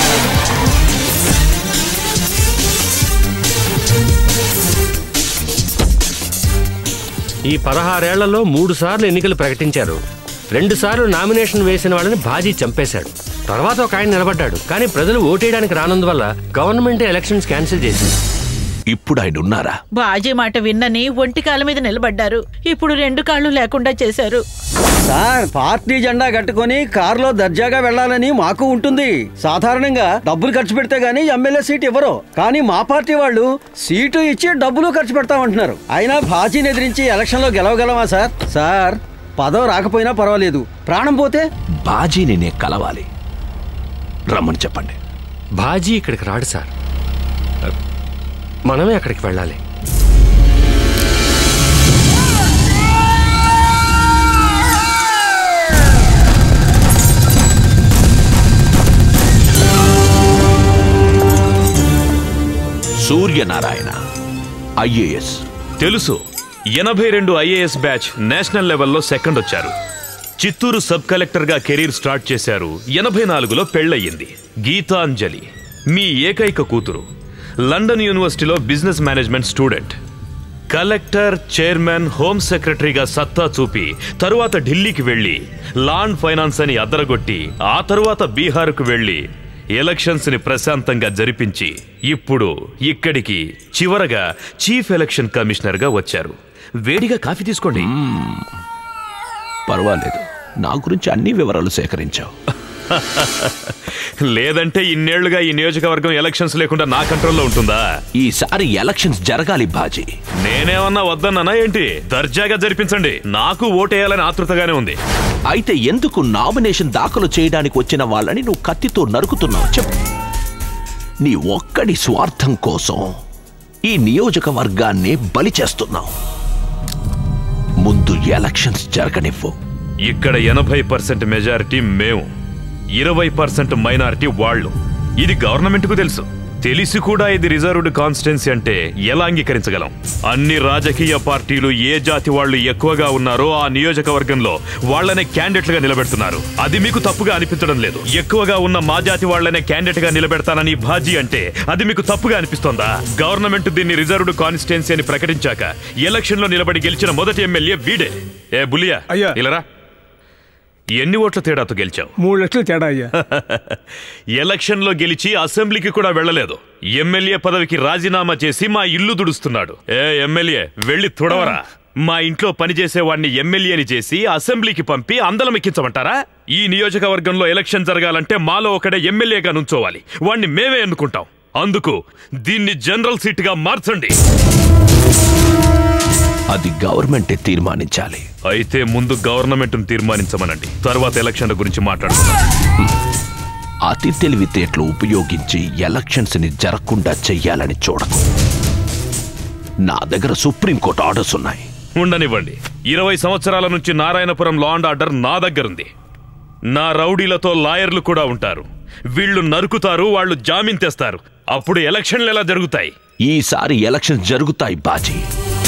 ఈ పదహారేళ్లలో మూడు సార్లు ఎన్నికలు ప్రకటించారు రెండు సార్లు నామినేషన్ వేసిన వాళ్ళని బాజీ చంపేశాడు తర్వాత ఒక ఆయన నిలబడ్డాడు కానీ ప్రజలు ఓటేయడానికి రానందువల్ల గవర్నమెంట్ ఎలక్షన్స్ క్యాన్సిల్ చేసింది ఇప్పుడు ఆయన ఉన్నారా బాజీ మాట విన్నని ఒంటి కాళ్ళ మీద నిలబడ్డారు ఇప్పుడు రెండు కాళ్ళు లేకుండా చేశారు సార్ పార్టీ జెండా కట్టుకొని కారులో దర్జాగా వెళ్ళాలని మాకు ఉంటుంది సాధారణంగా డబ్బులు ఖర్చు పెడితే గానీ ఎమ్మెల్యే సీట్ ఇవ్వరు కానీ మా పార్టీ వాళ్ళు సీటు ఇచ్చి డబ్బులు ఖర్చు పెడతామంటున్నారు అయినా బాజీని ఎదిరించి ఎలక్షన్ లో గెలవగలమా సార్ సార్ పదవి రాకపోయినా పర్వాలేదు ప్రాణం పోతే బాజీని నే కలవాలి రమ్మని చెప్పండి బాజీ ఇక్కడికి రాడు సార్ మనమే అక్కడికి వెళ్ళాలి సూర్యనారాయణ ఐఏఎస్ తెలుసు ఎనభై రెండు ఐఏఎస్ బ్యాచ్ నేషనల్ లెవెల్లో సెకండ్ వచ్చారు చిత్తూరు సబ్ కలెక్టర్గా కెరీర్ స్టార్ట్ చేశారు ఎనభై నాలుగులో పెళ్ళయింది గీతాంజలి మీ ఏకైక కూతురు లండన్ యూనివర్సిటీలో business management student collector chairman home సెక్రటరీగా సత్తా చూపి తరువాత ఢిల్లీకి వెళ్లి లాండ్ ఫైనాన్స్ అని అద్దరగొట్టి ఆ తరువాత బీహార్కు వెళ్లి ఎలక్షన్స్ ని ప్రశాంతంగా జరిపించి ఇప్పుడు ఇక్కడికి చివరగా చీఫ్ ఎలక్షన్ కమిషనర్ గా వచ్చారు వేడిగా కాఫీ తీసుకోండి పర్వాలేదు నా గురించి అన్ని వివరాలు సేకరించావు లేదంటే ఇన్నేళ్లుగా ఈ నియోజకవర్గం ఎలక్షన్స్ లేకుండా నా కంట్రోల్లో ఉంటుందా ఈసారి ఎలక్షన్స్ జరగాలి బాజీ నేనేమన్నా వద్దన్నానా ఏంటి దర్జాగా జరిపించండి నాకు ఓటేయాలని ఆతృతగానే ఉంది అయితే ఎందుకు నామినేషన్ దాఖలు చేయడానికి వచ్చిన వాళ్ళని నువ్వు కత్తితో నరుకుతున్నావు చెప్పు నీ ఒక్కడి స్వార్థం కోసం ఈ నియోజకవర్గాన్ని బలి చేస్తున్నావు ముందు ఎలక్షన్స్ జరగనివ్వు ఇక్కడ ఎనభై పర్సెంట్ మెజారిటీ మేము ఇరవై పర్సెంట్ మైనారిటీ వాళ్ళు ఇది గవర్నమెంట్ కు తెలుసు తెలిసి కూడా ఇది రిజర్వ్డ్ కాన్స్టిట్యున్సీ అంటే ఎలా అంగీకరించగలం అన్ని రాజకీయ పార్టీలు ఏ జాతి వాళ్ళు ఎక్కువగా ఉన్నారో ఆ నియోజకవర్గంలో వాళ్ళనే క్యాండిడేట్ గా నిలబెడుతున్నారు అది మీకు తప్పుగా అనిపించడం లేదు ఎక్కువగా ఉన్న మా జాతి వాళ్ళనే క్యాండిడేట్ గా నిలబెడతానని బాజీ అంటే అది మీకు తప్పుగా అనిపిస్తోందా గవర్నమెంట్ దీన్ని రిజర్వ్డ్ కాన్స్టిట్యున్సీ అని ప్రకటించాక ఎలక్షన్ లో నిలబడి గెలిచిన మొదటి ఎమ్మెల్యే వీడే ఏ బులియా అయ్యా. ఇలరా ఎన్ని ఓట్ల తేడాతో గెలిచావు మూడు లక్షలు తేడా అయ్యా ఎలక్షన్ లో గెలిచి అసెంబ్లీకి కూడా వెళ్ళలేదు ఎమ్మెల్యే పదవికి రాజీనామా చేసి మా ఇల్లు దుడుస్తున్నాడు ఏ ఎమ్మెల్యే వెళ్ళి తుడవరా మా ఇంట్లో పనిచేసేవాడిని ఎమ్మెల్యేని చేసి అసెంబ్లీకి పంపి అందలం ఎక్కించమంటారా ఈ నియోజకవర్గంలో ఎలక్షన్ జరగాలంటే మాలో ఒకడే ఎమ్మెల్యేగా నుంచోవాలి వాణ్ణి మేమే ఎన్నుకుంటాం అందుకు దీన్ని జనరల్ సీట్ గా మార్చండి అది గవర్నమెంటే తీర్మానించాలి అయితే ముందు గవర్నమెంట్ తీర్మానించమనండి తర్వాత ఎలక్షన్ల గురించి మాట్లాడుకుందాం అతి తెలివితేటలు ఉపయోగించి ఎలక్షన్స్ ని జరగకుండా చెయ్యాలని చూడకు నా దగ్గర సుప్రీంకోర్టు ఆర్డర్స్ ఉన్నాయి ఉండనివ్వండి ఇరవై సంవత్సరాల నుంచి నారాయణపురం లా అండ్ ఆర్డర్ నా దగ్గరుంది నా రౌడీలతో లాయర్లు కూడా ఉంటారు వీళ్ళు నరుకుతారు వాళ్ళు జామీన్ తెస్తారు అప్పుడు ఎలక్షన్లు ఎలా జరుగుతాయి ఈసారి ఎలక్షన్ జరుగుతాయి బాజీ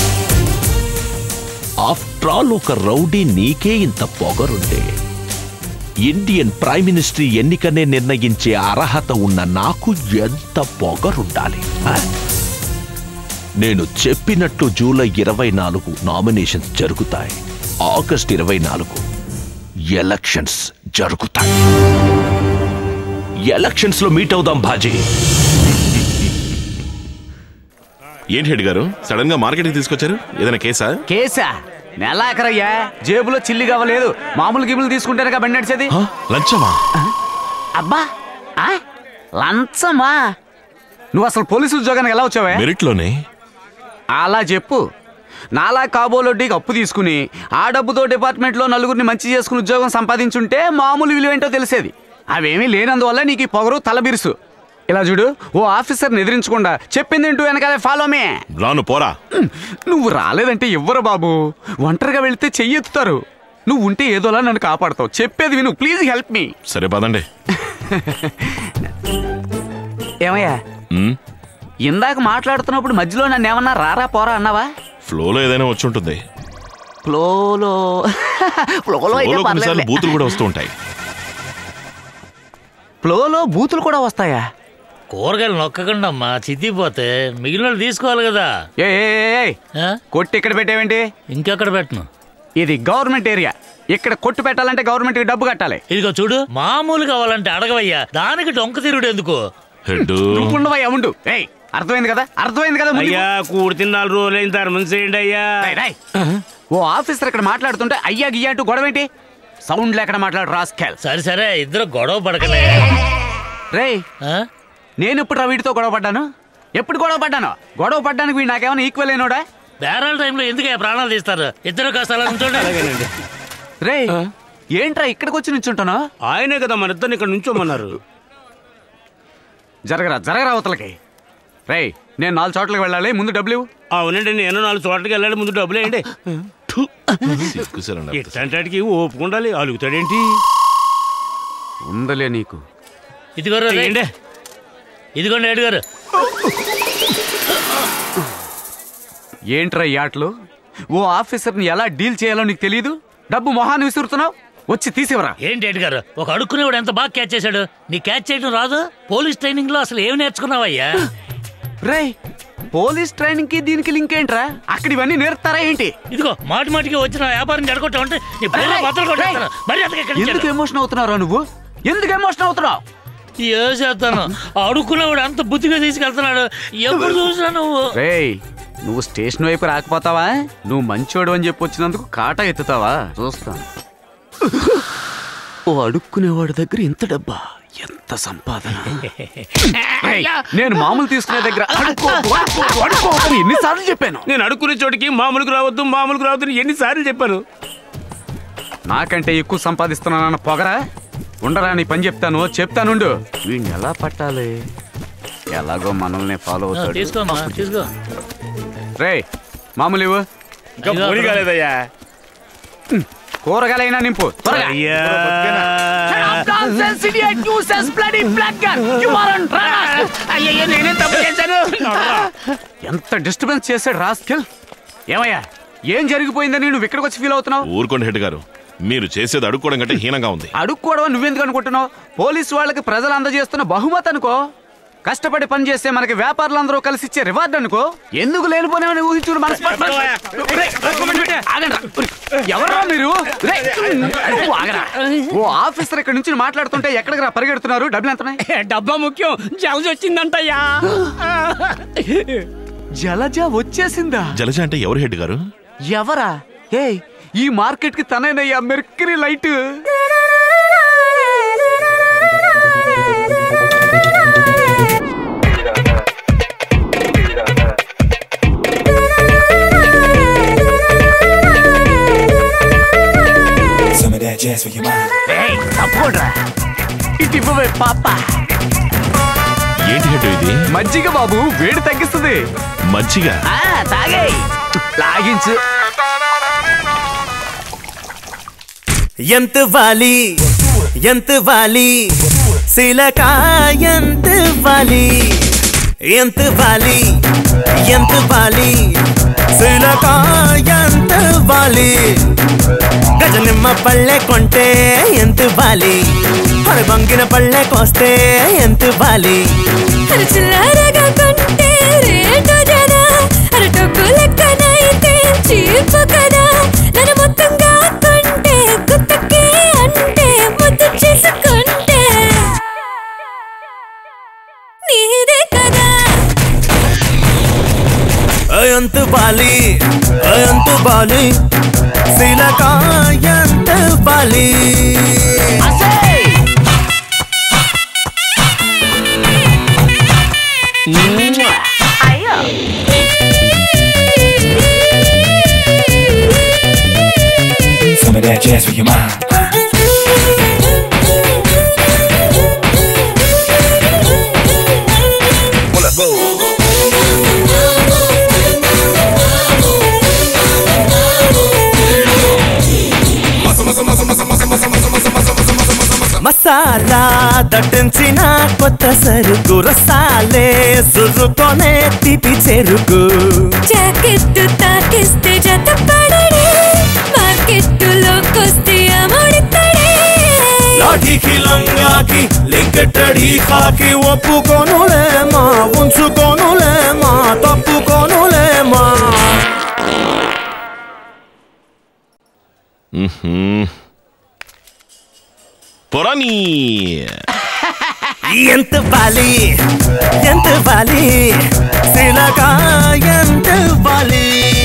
ఆఫ్టర్ ఆల్ ఒక రౌడీ నీకే ఇంత పొగరుండే ఇండియన్ ప్రైమ్ మినిస్టర్ ఎన్నికనే నిర్ణయించే అర్హత ఉన్న నాకు ఎంత పొగరుండాలి ఆ? నేను చెప్పినట్టు జూలై ఇరవై నాలుగు నామినేషన్స్ జరుగుతాయి ఆగస్ట్ ఇరవై నాలుగు ఎలక్షన్స్ జరుగుతాయి ఎలక్షన్స్ లో మీట్ అవుదాం బాజీ ఏంటి హెడ్ గారు సడన్ గా మార్కెట్కి తీసుకొచ్చారు ఏదైనా కేసా కేసా నెలాఖరయ్యా జేబులో చిల్లి కావలేదు మామూలు గిబులు తీసుకుంటేనే బండి నడిచేది లంచమా అబ్బా ఆ? లంచమా నువ్వు అసలు పోలీసు ఉద్యోగానికి ఎలా వచ్చావే మెరిట్ లోనే అలా చెప్పు నాలా కాబోలొడ్డికి అప్పు తీసుకుని ఆ డబ్బుతో డిపార్ట్మెంట్లో నలుగురిని మంచి చేసుకుని ఉద్యోగం సంపాదించుంటే మామూలు విలువేంటో తెలిసేది అవేమీ లేనందువల్ల నీకు ఈ పొగరు తలబిరుసు ఇలా చూడు ఓ ఆఫీసర్ని ఎదిరించకుండా చెప్పిందేంటూ వెనకాలే ఫాలో మే రాను పోరా నువ్వు రాలేదంటే ఇవ్వరు బాబు ఒంటరిగా వెళితే చెయ్యెత్తుతారు నువ్వు ఉంటే ఏదోలా నన్ను కాపాడతావు చెప్పేది విను ప్లీజ్ హెల్ప్ మీ సరే పదండి ఏమయ్యా మ్, ఇందాక మాట్లాడుతున్నప్పుడు మధ్యలో నన్ను ఏమన్నా రారా పోరా అన్నావా ఫ్లోలో ఏదైనా వచ్చి ఉంటుంది ఫ్లోలో ఫ్లోలో అయితే ఫ్లోలో కొన్నిసార్లు పర్లేదులే. బూతులు కూడా వస్తూ ఉంటాయి ఫ్లోలో బూతులు కూడా వస్తాయా కూరగాయలు నొక్కకుండా అమ్మా చితిపోతే మిగిలిన వాళ్ళు తీసుకోవాలి కదా ఏ ఏ, ఏ, ఏ. కొట్టు ఇక్కడ పెట్టావేంటి ఇంకెక్కడ పెట్టను ఇది గవర్నమెంట్ ఏరియా ఇక్కడ కొట్టు పెట్టాలంటే గవర్నమెంట్ డబ్బు కట్టాలి ఇదిగో చూడు మామూలు కావాలంటే అడగవయ్యా దానికి డొంక తిరుడు ఎందుకు హెడ్ నువ్వు ఉండవయ్యా ఉండు ఏయ్ అర్థమైంది కదా అర్థమైంది కదా ముందు- అయ్యా కూడి నాలుగు రోజులైన తర్వాత చేయండి అయ్యా రేయ్, రేయ్. ఓ ఆఫీసర్ ఇక్కడ మాట్లాడుతుంటే అయ్యా గియ్యా అంటూ గొడవ ఏంటి సౌండ్ లేకుండా మాట్లాడు రాస్కెల్ సరే సరే ఇద్దరు గొడవ పడకలే రేయ్ నేను ఎప్పుడు రా వీడితో గొడవ పడ్డాను ఎప్పుడు గొడవ పడ్డాను గొడవ పడ్డానికి వీడు నాకేమైనా ఈక్వల్ అయినోడా బేరాల టైంలో ఎందుకు ప్రాణాలు తీస్తారు ఇద్దరు కాస్త అలా ఉంచండి రే ఏంట్రా ఇక్కడికి వచ్చి నుంచుంటాను ఆయనే కదా మన ఇద్దరిని ఇక్కడ నుంచోమన్నారు జరగరా జరగరా అవతలకి రేయ్ నేను నాలుగు చోట్లకి వెళ్ళాలి ముందు డబ్బులు ఇవ్వు. అవునండి నేను నాలుగు చోట్లకి వెళ్ళాలి ముందు డబ్బులు వేయండి సిగ్గుసేరండి. ఇట్లాంటికి ఓపుకుండాలి అలుగుతాడేంటి ఉందలే నీకు ఇదిగో ఏంటి ఇదిగోండి ఏడు గారు ఏంట్రా ఈ ఆటలు ఓ ఆఫీసర్ని ఎలా డీల్ చేయాలో నీకు తెలియదు డబ్బు మొహాన్ని విసురుతున్నావు వచ్చి తీసివరా ఏంటి ఏడు గారు ఒక అడుక్కునేవాడు ఎంత బాగా క్యాచ్ చేశాడు నీ క్యాచ్ చేయడం రాదు పోలీస్ ట్రైనింగ్ లో అసలు ఏమి నేర్చుకున్నావయ్యా రే పోలీస్ ట్రైనింగ్ కి దీనికి లింక్ ఏంట్రా అక్కడ ఇవన్నీ నేర్పుతారా ఏంటి ఇదిగో మాటి మాటికి వచ్చిన వ్యాపారం జరగొట్టా ఉంటే నీ బుర్ర బద్దలు కొట్టేస్తాను మరి అంతగా ఎక్కడి నుంచి ఎందుకు ఎమోషన్ అవుతున్నారా నువ్వు ఎందుకు ఎమోషన్ అవుతున్నావు ఏ చేస్తాను అడుక్కునేవాడు అంత బుద్ధిగా తీసుకెళ్తున్నాడు ఎప్పుడు చూసినా నువ్వు రేయ్ నువ్వు స్టేషన్ వైపు రాకపోతావా నువ్వు మంచోడు అని చెప్పి వచ్చినందుకు కాటా ఎత్తుతావా చూస్తాను ఓ అడుక్కునేవాడి దగ్గర ఇంత డబ్బా ఎంత సంపాదన రేయ్, నేను మామూలు తీసుకునే దగ్గర అడుక్కోవద్దు, అడుక్కోవద్దు, అడుక్కోవద్దు అని ఎన్నిసార్లు చెప్పాను నేను అడుక్కునే చోటికి మామూలుకు రావద్దు మామూలుకు రావద్దు అని ఎన్నిసార్లు చెప్పాను నాకంటే ఎక్కువ సంపాదిస్తున్నానన్న పొగరా ఉండరా నీ పని చెప్తాను చెప్తానుండు వీడిని ఎలా పట్టాలి ఎలాగో మనల్ని ఫాలో అవుతాడు తీసుకోమ్మా తీసుకో రే మామూలు ఇవ్వు ఇంకా పొడి కాలేదయ్యా కూరగాయలైనా నింపు త్వరగా. అయ్యా Shut up, nonsense, idiot, useless, bloody blackguard. You are on drugs. అయ్యయ్యో నేనేం తప్పు చేశాను ఎంత డిస్టర్బెన్స్ చేశాడు రాస్కిల్ ఏమయ్యా ఏం జరిగిపోయిందని నువ్వు ఇక్కడికి వచ్చి ఫీల్ అవుతున్నావు ఊరుకోండి హెడ్ గారు మీరు చేసేది అడుక్కోవడం కంటే హీనంగా ఉంది అడుక్కోవడం నువ్వెందుకు అనుకుంటున్నావు పోలీసు వాళ్ళకి ప్రజలు అందజేస్తున్న బహుమతి అనుకో కష్టపడి పని చేస్తే మనకి వ్యాపారులందరూ కలిసి ఇచ్చే రివార్డ్ అనుకో ఎందుకు లేనిపోయినామని ఊహించుడు మనసు ఎవరా మీరు రేయ్, నువ్వు ఆగరా. ఓ ఆఫీసర్ ఇక్కడ నుంచి మాట్లాడుతుంటే ఎక్కడికి రా పరిగెడుతున్నారు డబ్బులు ఎంత డబ్బా ముఖ్యం జలజ వచ్చిందంటయ్యా జలజ వచ్చేసిందా జలజ అంటే ఎవరు హెడ్ గారు ఎవరా ఏ ఈ మార్కెట్ కి తనైనయ్యా mercury light Some of that jazz for your mind. తప్పకుండా ఇటు ఇవ్వవే పాప ఏంటి హెడ్ ఇది మజ్జిగ బాబు వేడి తగ్గిస్తుంది మజ్జిగ ఆ, తాగేయ్ లాగించు ఎంత వాలి ఎంత వాలి శిలక ఎంత వాలి ఎంత వాలి ఎంత వాలి శిలక ఎంత వాలి గజ నిమ్మ పళ్ళె కొంటే ఎంత వాలి మరి బంగిన పళ్ళె కోస్తే ఎంత వాలి చిల్లరగా కొంటే రేటు జన ఎంత బాలి ఎంత బాలి శిలక ఎంత బాలి Some of that jazz for your mind. Pull up, roll. Masala దట్టించిన కొత్త సరుకు రసాలే సురుతోనే తీపి చెరుకు జాకెట్టు తాకిస్తే జత పడడే మార్కెట్టులోకొస్తే అమ్ముడుతాడే లాఠీకి లంగాకి లింకెట్టడి కాకి ఒప్పుకోనులేమా ఉంచుకోనులేమా తప్పుకోనులేమా పొరాని ఎంత బాలి ఎంత బాలి శిలక ఎంత బాలి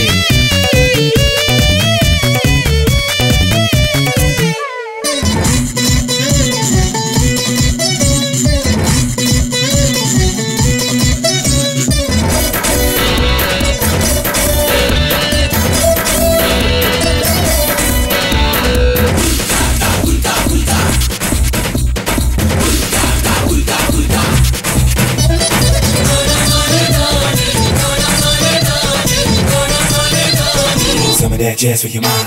Some of that jazz for your mind.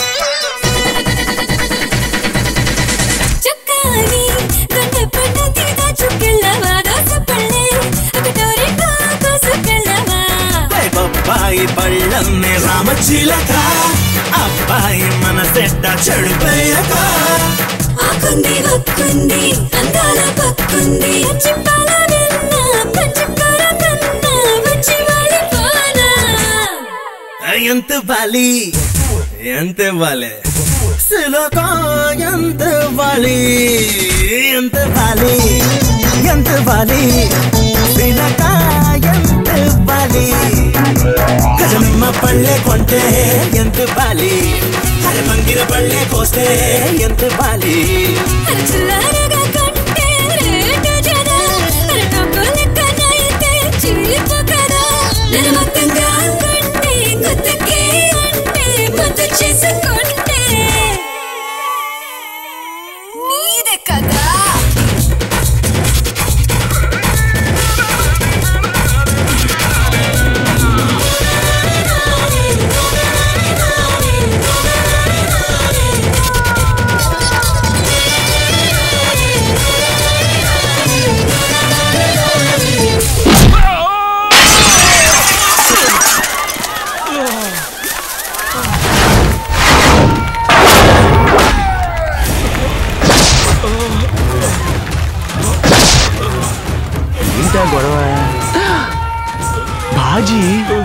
ಚಕ್ಕಾನಿ ದೊಡ್ಡ ಪಣ್ಣತಿ ದಾಚುಕ್ಕೆಳ್ಳವ ದೋಸ ಪಳ್ಳೆ ಅಕಟೋರೆ ಕಾಕೋಸು ಕೆಳ್ಳವ బొబ్బాయి పళ్ళమ్మే రామచిలక అబ్బాయి మన సెట్ట చెడిపోయక ఆకుంది ఒక్కుంది అందాల పక్కుంది చింపాల నిన్న పంచకార కన్నా వచ్చి వాడిపోనా ఎంత బాలి ఎంత బాలి శిలక ఎంత బాలి ఎంత బాలి ఎంత బాలి శిలక ఎంత బాలి గజమ్మ పళ్ళే కొంటే ఎంత బాలి హరమంగిర పళ్ళే కోస్తే ఎంత బాలి చిల్లరగా కంటే రేటు జద అరటొక్కు లెక్కనైతే చీపు కదా నన్ను మొత్తంగా కంటే కొత్తకే అంటే ముద్దు చేసుకుంటే నీదే కదా ఏంటా గొడవ బాజీ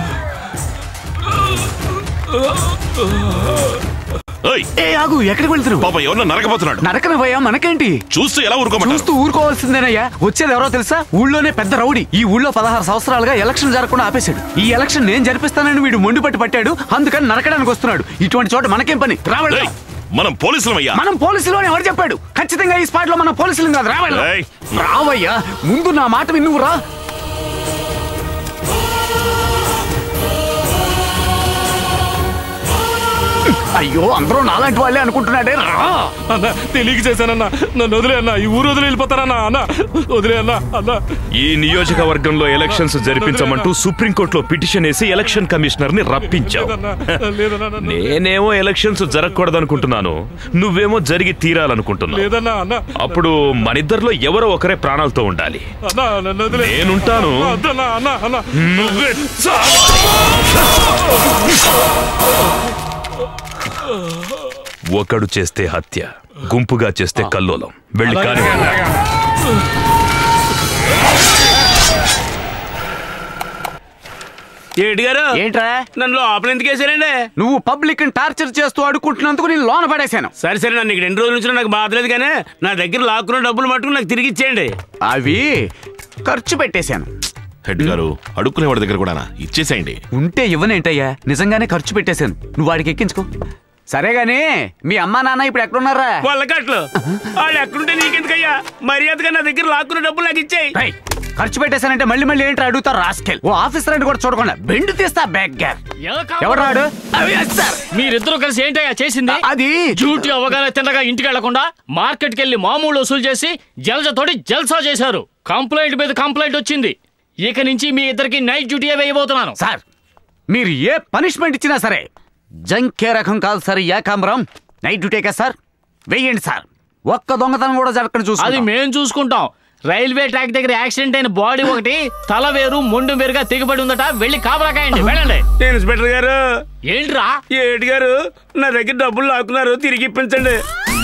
ఏ ఆగు ఎక్కడికి వెళ్తున్నావు పాప ఎవరన్నా నరకపోతున్నాడు నరకనవయ్యా మనకేంటి చూస్తూ ఎలా ఊరుకోమంటారు చూస్తూ ఊరుకోవాల్సిందేనయ్యా వచ్చేది ఎవరో తెలుసా ఊళ్ళోనే పెద్ద రౌడీ ఈ ఊళ్ళో పదహారు సంవత్సరాలుగా ఎలక్షన్ జరగకుండా ఆపేశాడు ఈ ఎలక్షన్ నేను జరిపిస్తానని వీడు మొండి పట్టి పట్టాడు అందుకని నరకడానికి వస్తున్నాడు ఇటువంటి చోట మనకేం పని రావాలి మనం పోలీసులమయ్యా మనం పోలీసులు ఎవరు చెప్పాడు ఖచ్చితంగా ఈ స్పాట్ లో మనం పోలీసులు కాదు రావాలి ఏయ్. రావయ్యా ముందు నా మాట విన్నువు రా అయ్యో అందరూ నాలాంటి వాళ్ళే అనుకుంటున్నాడే రా అన్న తెలియక చేశానన్నా నన్ను వదిలే అన్న ఈ ఊరు వదిలి వెళ్ళిపోతారన్నా అన్న వదిలే అన్న అన్న ఈ నియోజకవర్గంలో ఎలక్షన్స్ జరిపించమంటూ సుప్రీంకోర్టులో పిటిషన్ వేసి ఎలక్షన్ కమిషనర్ ని రప్పించావు నేనేమో ఎలక్షన్స్ జరగకూడదనుకుంటున్నాను నువ్వేమో జరిగి తీరాలనుకుంటున్నావు లేదన్నా అన్న అప్పుడు మనిద్దరిలో ఎవరో ఒకరే ప్రాణాలతో ఉండాలి అన్నా నన్ను వదిలే నేనుంటాను. వద్దన్నా అన్న అన్న నువ్వే ఒకడు చేస్తే హత్య గుంపుగా చేస్తే కల్లోలం వెళ్ళి కాని ఏటి గారు ఏంట్రా నన్ను లోపల ఎందుకు వేసారండి నువ్వు పబ్లిక్ టార్చర్ చేస్తూ అడుకుంటున్నందుకు నేను లోన పడేశాను సరే సరే నన్ను ఇక్కడ రెండు రోజుల నుంచి నాకు బాధలేదు కానీ నా దగ్గర లాక్కున్న డబ్బులు మట్టుకు నాకు తిరిగి ఇచ్చేయండి అవి ఖర్చు పెట్టేశాను హెడ్ గారు అడుక్కునే వాడి దగ్గర కూడా ఇచ్చేసేయండి ఉంటే ఇవ్వనేంటయ్యా నిజంగానే ఖర్చు పెట్టేశాను నువ్వు వాడికి ఎక్కించుకో సరే గాని మీ అమ్మా నాన్న ఇప్పుడు ఎక్కడున్నారా వాళ్ళకట్లు వాళ్ళు ఎక్కడుంటే నీకెందుకయ్యా మర్యాదగా నా దగ్గర లాక్కున్న డబ్బులు నాకు ఇచ్చేయి రేయ్, ఖర్చు పెట్టేశానంటే మళ్ళీ మళ్ళీ ఏంటి అడుగుతారు రాస్కెల్ ఓ ఆఫీసర్ అని కూడా చూడకుండా బెండ్ తీస్తా బ్యాగ్ గ్యార్ ఎవడు రాడు మీరిద్దరూ కలిసి ఏంటయ్యా చేసింది అది డ్యూటీ అవగానే తిన్నగా ఇంటికి వెళ్లకుండా మార్కెట్కి వెళ్ళి మామూలు వసూలు చేసి జలసతోటి జల్సా చేశారు కంప్లైంట్ మీద కంప్లైంట్ వచ్చింది ఇక నుంచి మీ ఇద్దరికి నైట్ డ్యూటీ వేయబోతున్నాను సార్ మీరు ఏ పనిష్మెంట్ ఇచ్చినా సరే జంకే రకం కాదు సార్ ఈ ఏకాంబరం నైట్ డ్యూటీ కదా సార్ వెయ్యండి సార్ ఒక్క దొంగతనం కూడా జరగకుండా చూసి అది మేం చూసుకుంటాం రైల్వే ట్రాక్ దగ్గర యాక్సిడెంట్ అయిన బాడీ ఒకటి తల వేరు మొండు వేరుగా తెగిపడి ఉందట వెళ్ళి కాపలాకాయండి వెళ్ళండి ఇన్స్పెక్టర్ గారు ఏంట్రా ఏటి గారు నా దగ్గర డబ్బులు లాక్కున్నారు తిరిగి ఇప్పించండి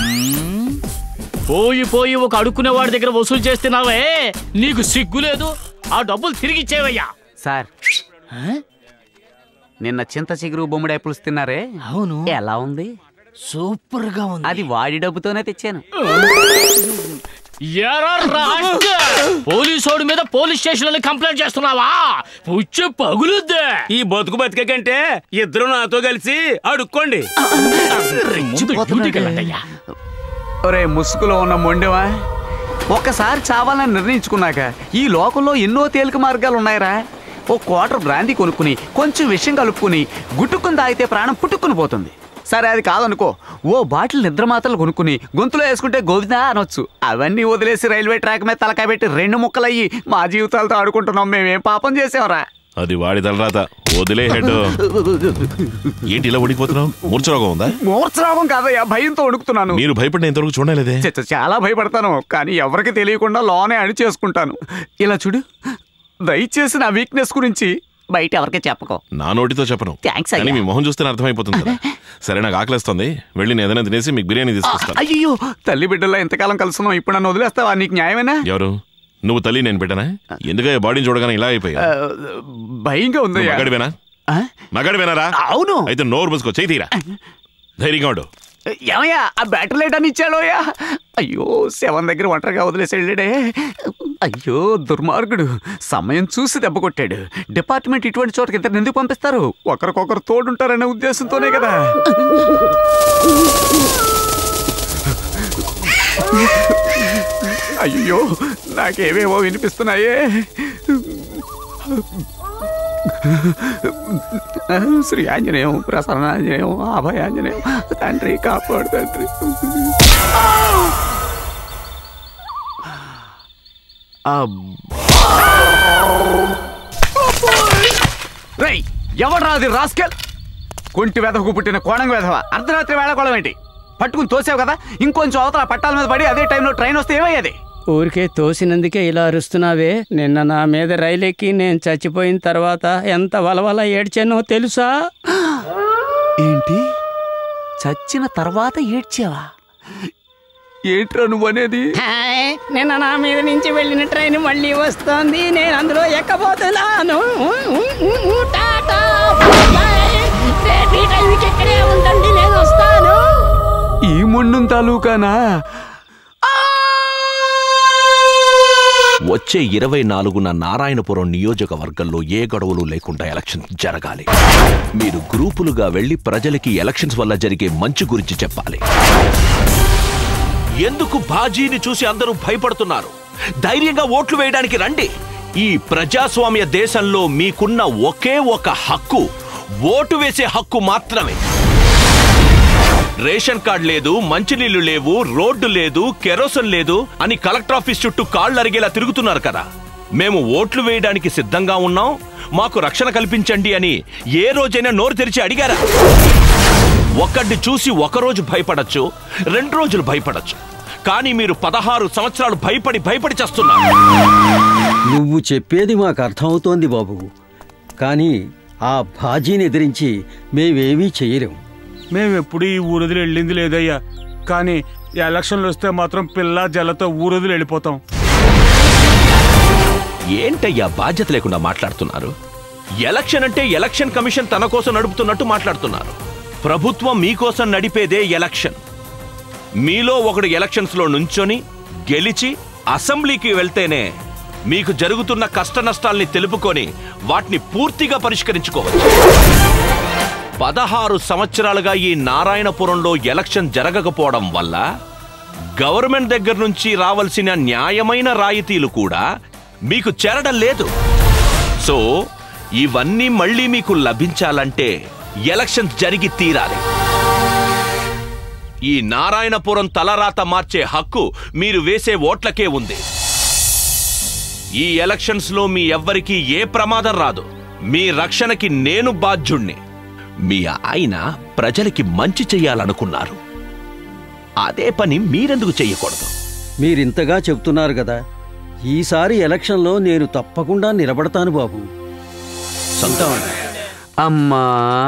పోయి పోయి ఒక అడుక్కునే వాడి దగ్గర వసూలు చేస్తున్నావే నీకు సిగ్గు లేదు ఆ డబ్బులు తిరిగి ఇచ్చేవయ్యా సార్ నిన్న చింత చిగురు బొమ్మడి పులుసు తిన్నారే అవును ఎలా ఉంది సూపర్ గా ఉంది అది వాడి డబ్బుతోనే తెచ్చాను ఎరా రాస్కల్! పోలీసోడి మీద పోలీస్ స్టేషన్ లో కంప్లైంట్ చేస్తున్నావా పుచ్చు పగులుద్దే ఈ బతుకు బతికే కంటే ఇద్దరు నాతో కలిసి అడుక్కోండి ముందు డ్యూటీకి వెళ్ళండయ్యా. ఒరే ముసుగులో ఉన్న మొండెవా ఒక్కసారి చావాలని నిర్ణయించుకున్నాక ఈ లోకంలో ఎన్నో తేలిక మార్గాలు ఉన్నాయిరా ఓ క్వార్టర్ బ్రాందీ కొనుక్కుని కొంచెం విషయం కలుపుకుని గుట్టుకుని తాగితే ప్రాణం పుట్టుకుని పోతుంది సరే అది కాదనుకో ఓ బాటిల్ నిద్ర మాత్రలు కొనుక్కుని గొంతులో వేసుకుంటే గోవిందా అనొచ్చు అవన్నీ వదిలేసి రైల్వే ట్రాక్ మీద తలకాయ పెట్టి రెండు ముక్కలయ్యి మా జీవితాలతో ఆడుకుంటున్నాం మేమేం పాపం చేసావరా అది వాడి తలరాత వదిలే హెడ్ ఏంటి ఇలా ఉడికిపోతున్నావు మూర్ఛరోగం ఉందా మూర్ఛరాగం కాదయ్యా భయంతో వణుకుతున్నాను మీరు భయపడిన ఇంతవరకు చూడలేదే చ- చ- చాలా భయపడతాను కానీ ఎవరికి తెలియకుండా లోనే అణి చేసుకుంటాను ఇలా చూడు దయచేసి నా వీక్నెస్ గురించి బయట ఎవరికి చెప్పకో నా నోటితో చెప్పను Thanks కానీ అయ్యా. మీ మొహం చూస్తే అర్థమైపోతుంది కదా సరే నాకు ఆకలిస్తుంది వెళ్ళి నేను ఏదైనా తినేసి మీకు బిర్యానీ తీసుకొస్తాను అయ్యో తల్లి బిడ్డల్లో ఎంతకాలం కలుసున్నాం ఇప్పుడు నన్ను వదిలేస్తావా నీకు న్యాయమేనా ఎవరు నువ్వు తల్లి నేను పెట్టానా ఎందుకయ్యా బాడీని చూడగానే ఇలా అయిపోయా ఆ, భయంగా ఉంది మగాడివేనా మగాడివేనారా అవును అయితే నోరు మూసుకో చేయి తీరా ధైర్యంగా ఉండు ఏమయ్యా ఆ బ్యాటరీ లైట్ అని ఇచ్చాడోయా అయ్యో సెవెన్ దగ్గర ఒంటరిగా వదిలేసి వెళ్ళాడే అయ్యో దుర్మార్గుడు సమయం చూసి దెబ్బ కొట్టాడు డిపార్ట్మెంట్ ఇటువంటి చోటకి ఇద్దరు ఎందుకు పంపిస్తారు ఒకరికొకరు తోడుంటారనే ఉద్దేశంతోనే కదా అయ్యో నాకేవేవో వినిపిస్తున్నాయే శ్రీ ఆంజనేయం ప్రసన్న ఆంజనేయం అభయ ఆంజనేయం తండ్రి కాపాడు తండ్రి రై ఎవడ్రా అది రాస్కెల్ కొంటి వెధకు పుట్టిన కోణం వెధవ అర్ధరాత్రి వేళ కోళం ఏంటి పట్టుకుని తోసావు కదా ఇంకొంచెం అవతల పట్టాల మీద పడి అదే టైంలో ట్రైన్ వస్తే ఏమయ్యేది ఊరికే తోసినందుకే ఇలా అరుస్తున్నావే నిన్న నా మీద రైలెక్కి నేను చచ్చిపోయిన తర్వాత ఎంత వలవల ఏడ్చానో తెలుసా ఏంటి చచ్చిన తర్వాత ఏడ్చావా ఏంట్రా నువ్వనేది హాయ్, నిన్న నా మీద నుంచి వెళ్ళిన ట్రైన్ మళ్ళీ వస్తోంది నేను అందులో ఎక్కబోతున్నాను టాటా, బాయ్. రేపు ఈ టైంకి ఇక్కడే ఉండండి నేను వస్తాను ఈ ముండం తాలూకానా వచ్చే ఇరవై నాలుగున నారాయణపురం నియోజకవర్గంలో ఏ గొడవలు లేకుండా ఎలక్షన్ జరగాలి మీరు గ్రూపులుగా వెళ్లి ప్రజలకి ఎలక్షన్స్ వల్ల జరిగే మంచి గురించి చెప్పాలి ఎందుకు బాజీని చూసి అందరూ భయపడుతున్నారు ధైర్యంగా ఓట్లు వేయడానికి రండి ఈ ప్రజాస్వామ్య దేశంలో మీకున్న ఒకే ఒక హక్కు ఓటు వేసే హక్కు మాత్రమే రేషన్ కార్డ్ లేదు మంచినీళ్లు లేవు రోడ్డు లేదు కెరోసన్ లేదు అని కలెక్టర్ ఆఫీస్ చుట్టూ కాళ్ళు అరిగేలా తిరుగుతున్నారు కదా మేము ఓట్లు వేయడానికి సిద్ధంగా ఉన్నాం మాకు రక్షణ కల్పించండి అని ఏ రోజైనా నోరు తెరిచి అడిగారా ఒకడిని చూసి ఒకరోజు భయపడచ్చు రెండు రోజులు భయపడచ్చు కానీ మీరు పదహారు సంవత్సరాలు భయపడి భయపడి చేస్తున్నారు నువ్వు చెప్పేది మాకు అర్థమవుతోంది బాబు కానీ ఆ బాజీని ఎదిరించి మేమేమీ చెయ్యలేం మేము ఎప్పుడు ఈ ఊరొదిలి వెళ్ళింది లేదయ్యా కానీ ఎలక్షన్లు వస్తే మాత్రం పిల్ల జల్లతో ఊరొదిలి వెళ్ళిపోతాం ఏంటయ్యా బాధ్యత లేకుండా మాట్లాడుతున్నారు ఎలక్షన్ అంటే ఎలక్షన్ కమిషన్ తన కోసం నడుపుతున్నట్టు మాట్లాడుతున్నారు ప్రభుత్వం మీకోసం నడిపేదే ఎలక్షన్ మీలో ఒకడు ఎలక్షన్స్ లో నుంచొని గెలిచి అసెంబ్లీకి వెళ్తేనే మీకు జరుగుతున్న కష్ట నష్టాల్ని తెలుపుకొని వాటిని పూర్తిగా పరిష్కరించుకోవచ్చు పదహారు సంవత్సరాలుగా ఈ నారాయణపురంలో ఎలక్షన్ జరగకపోవడం వల్ల గవర్నమెంట్ దగ్గర నుంచి రావాల్సిన న్యాయమైన రాయితీలు కూడా మీకు చేరడం లేదు సో ఇవన్నీ మళ్ళీ మీకు లభించాలంటే ఎలక్షన్ జరిగి తీరాలి ఈ నారాయణపురం తలరాత మార్చే హక్కు మీరు వేసే ఓట్లకే ఉంది ఈ ఎలక్షన్స్ లో మీ ఎవ్వరికీ ఏ ప్రమాదం రాదు మీ రక్షణకి నేను బాధ్యుణ్ణి మీ ఆయన ప్రజలకి మంచి చెయ్యాలనుకున్నారు అదే పని మీరెందుకు చెయ్యకూడదు మీరింతగా చెప్తున్నారు కదా ఈసారి ఎలక్షన్లో నేను తప్పకుండా నిలబడతాను బాబు అమ్మా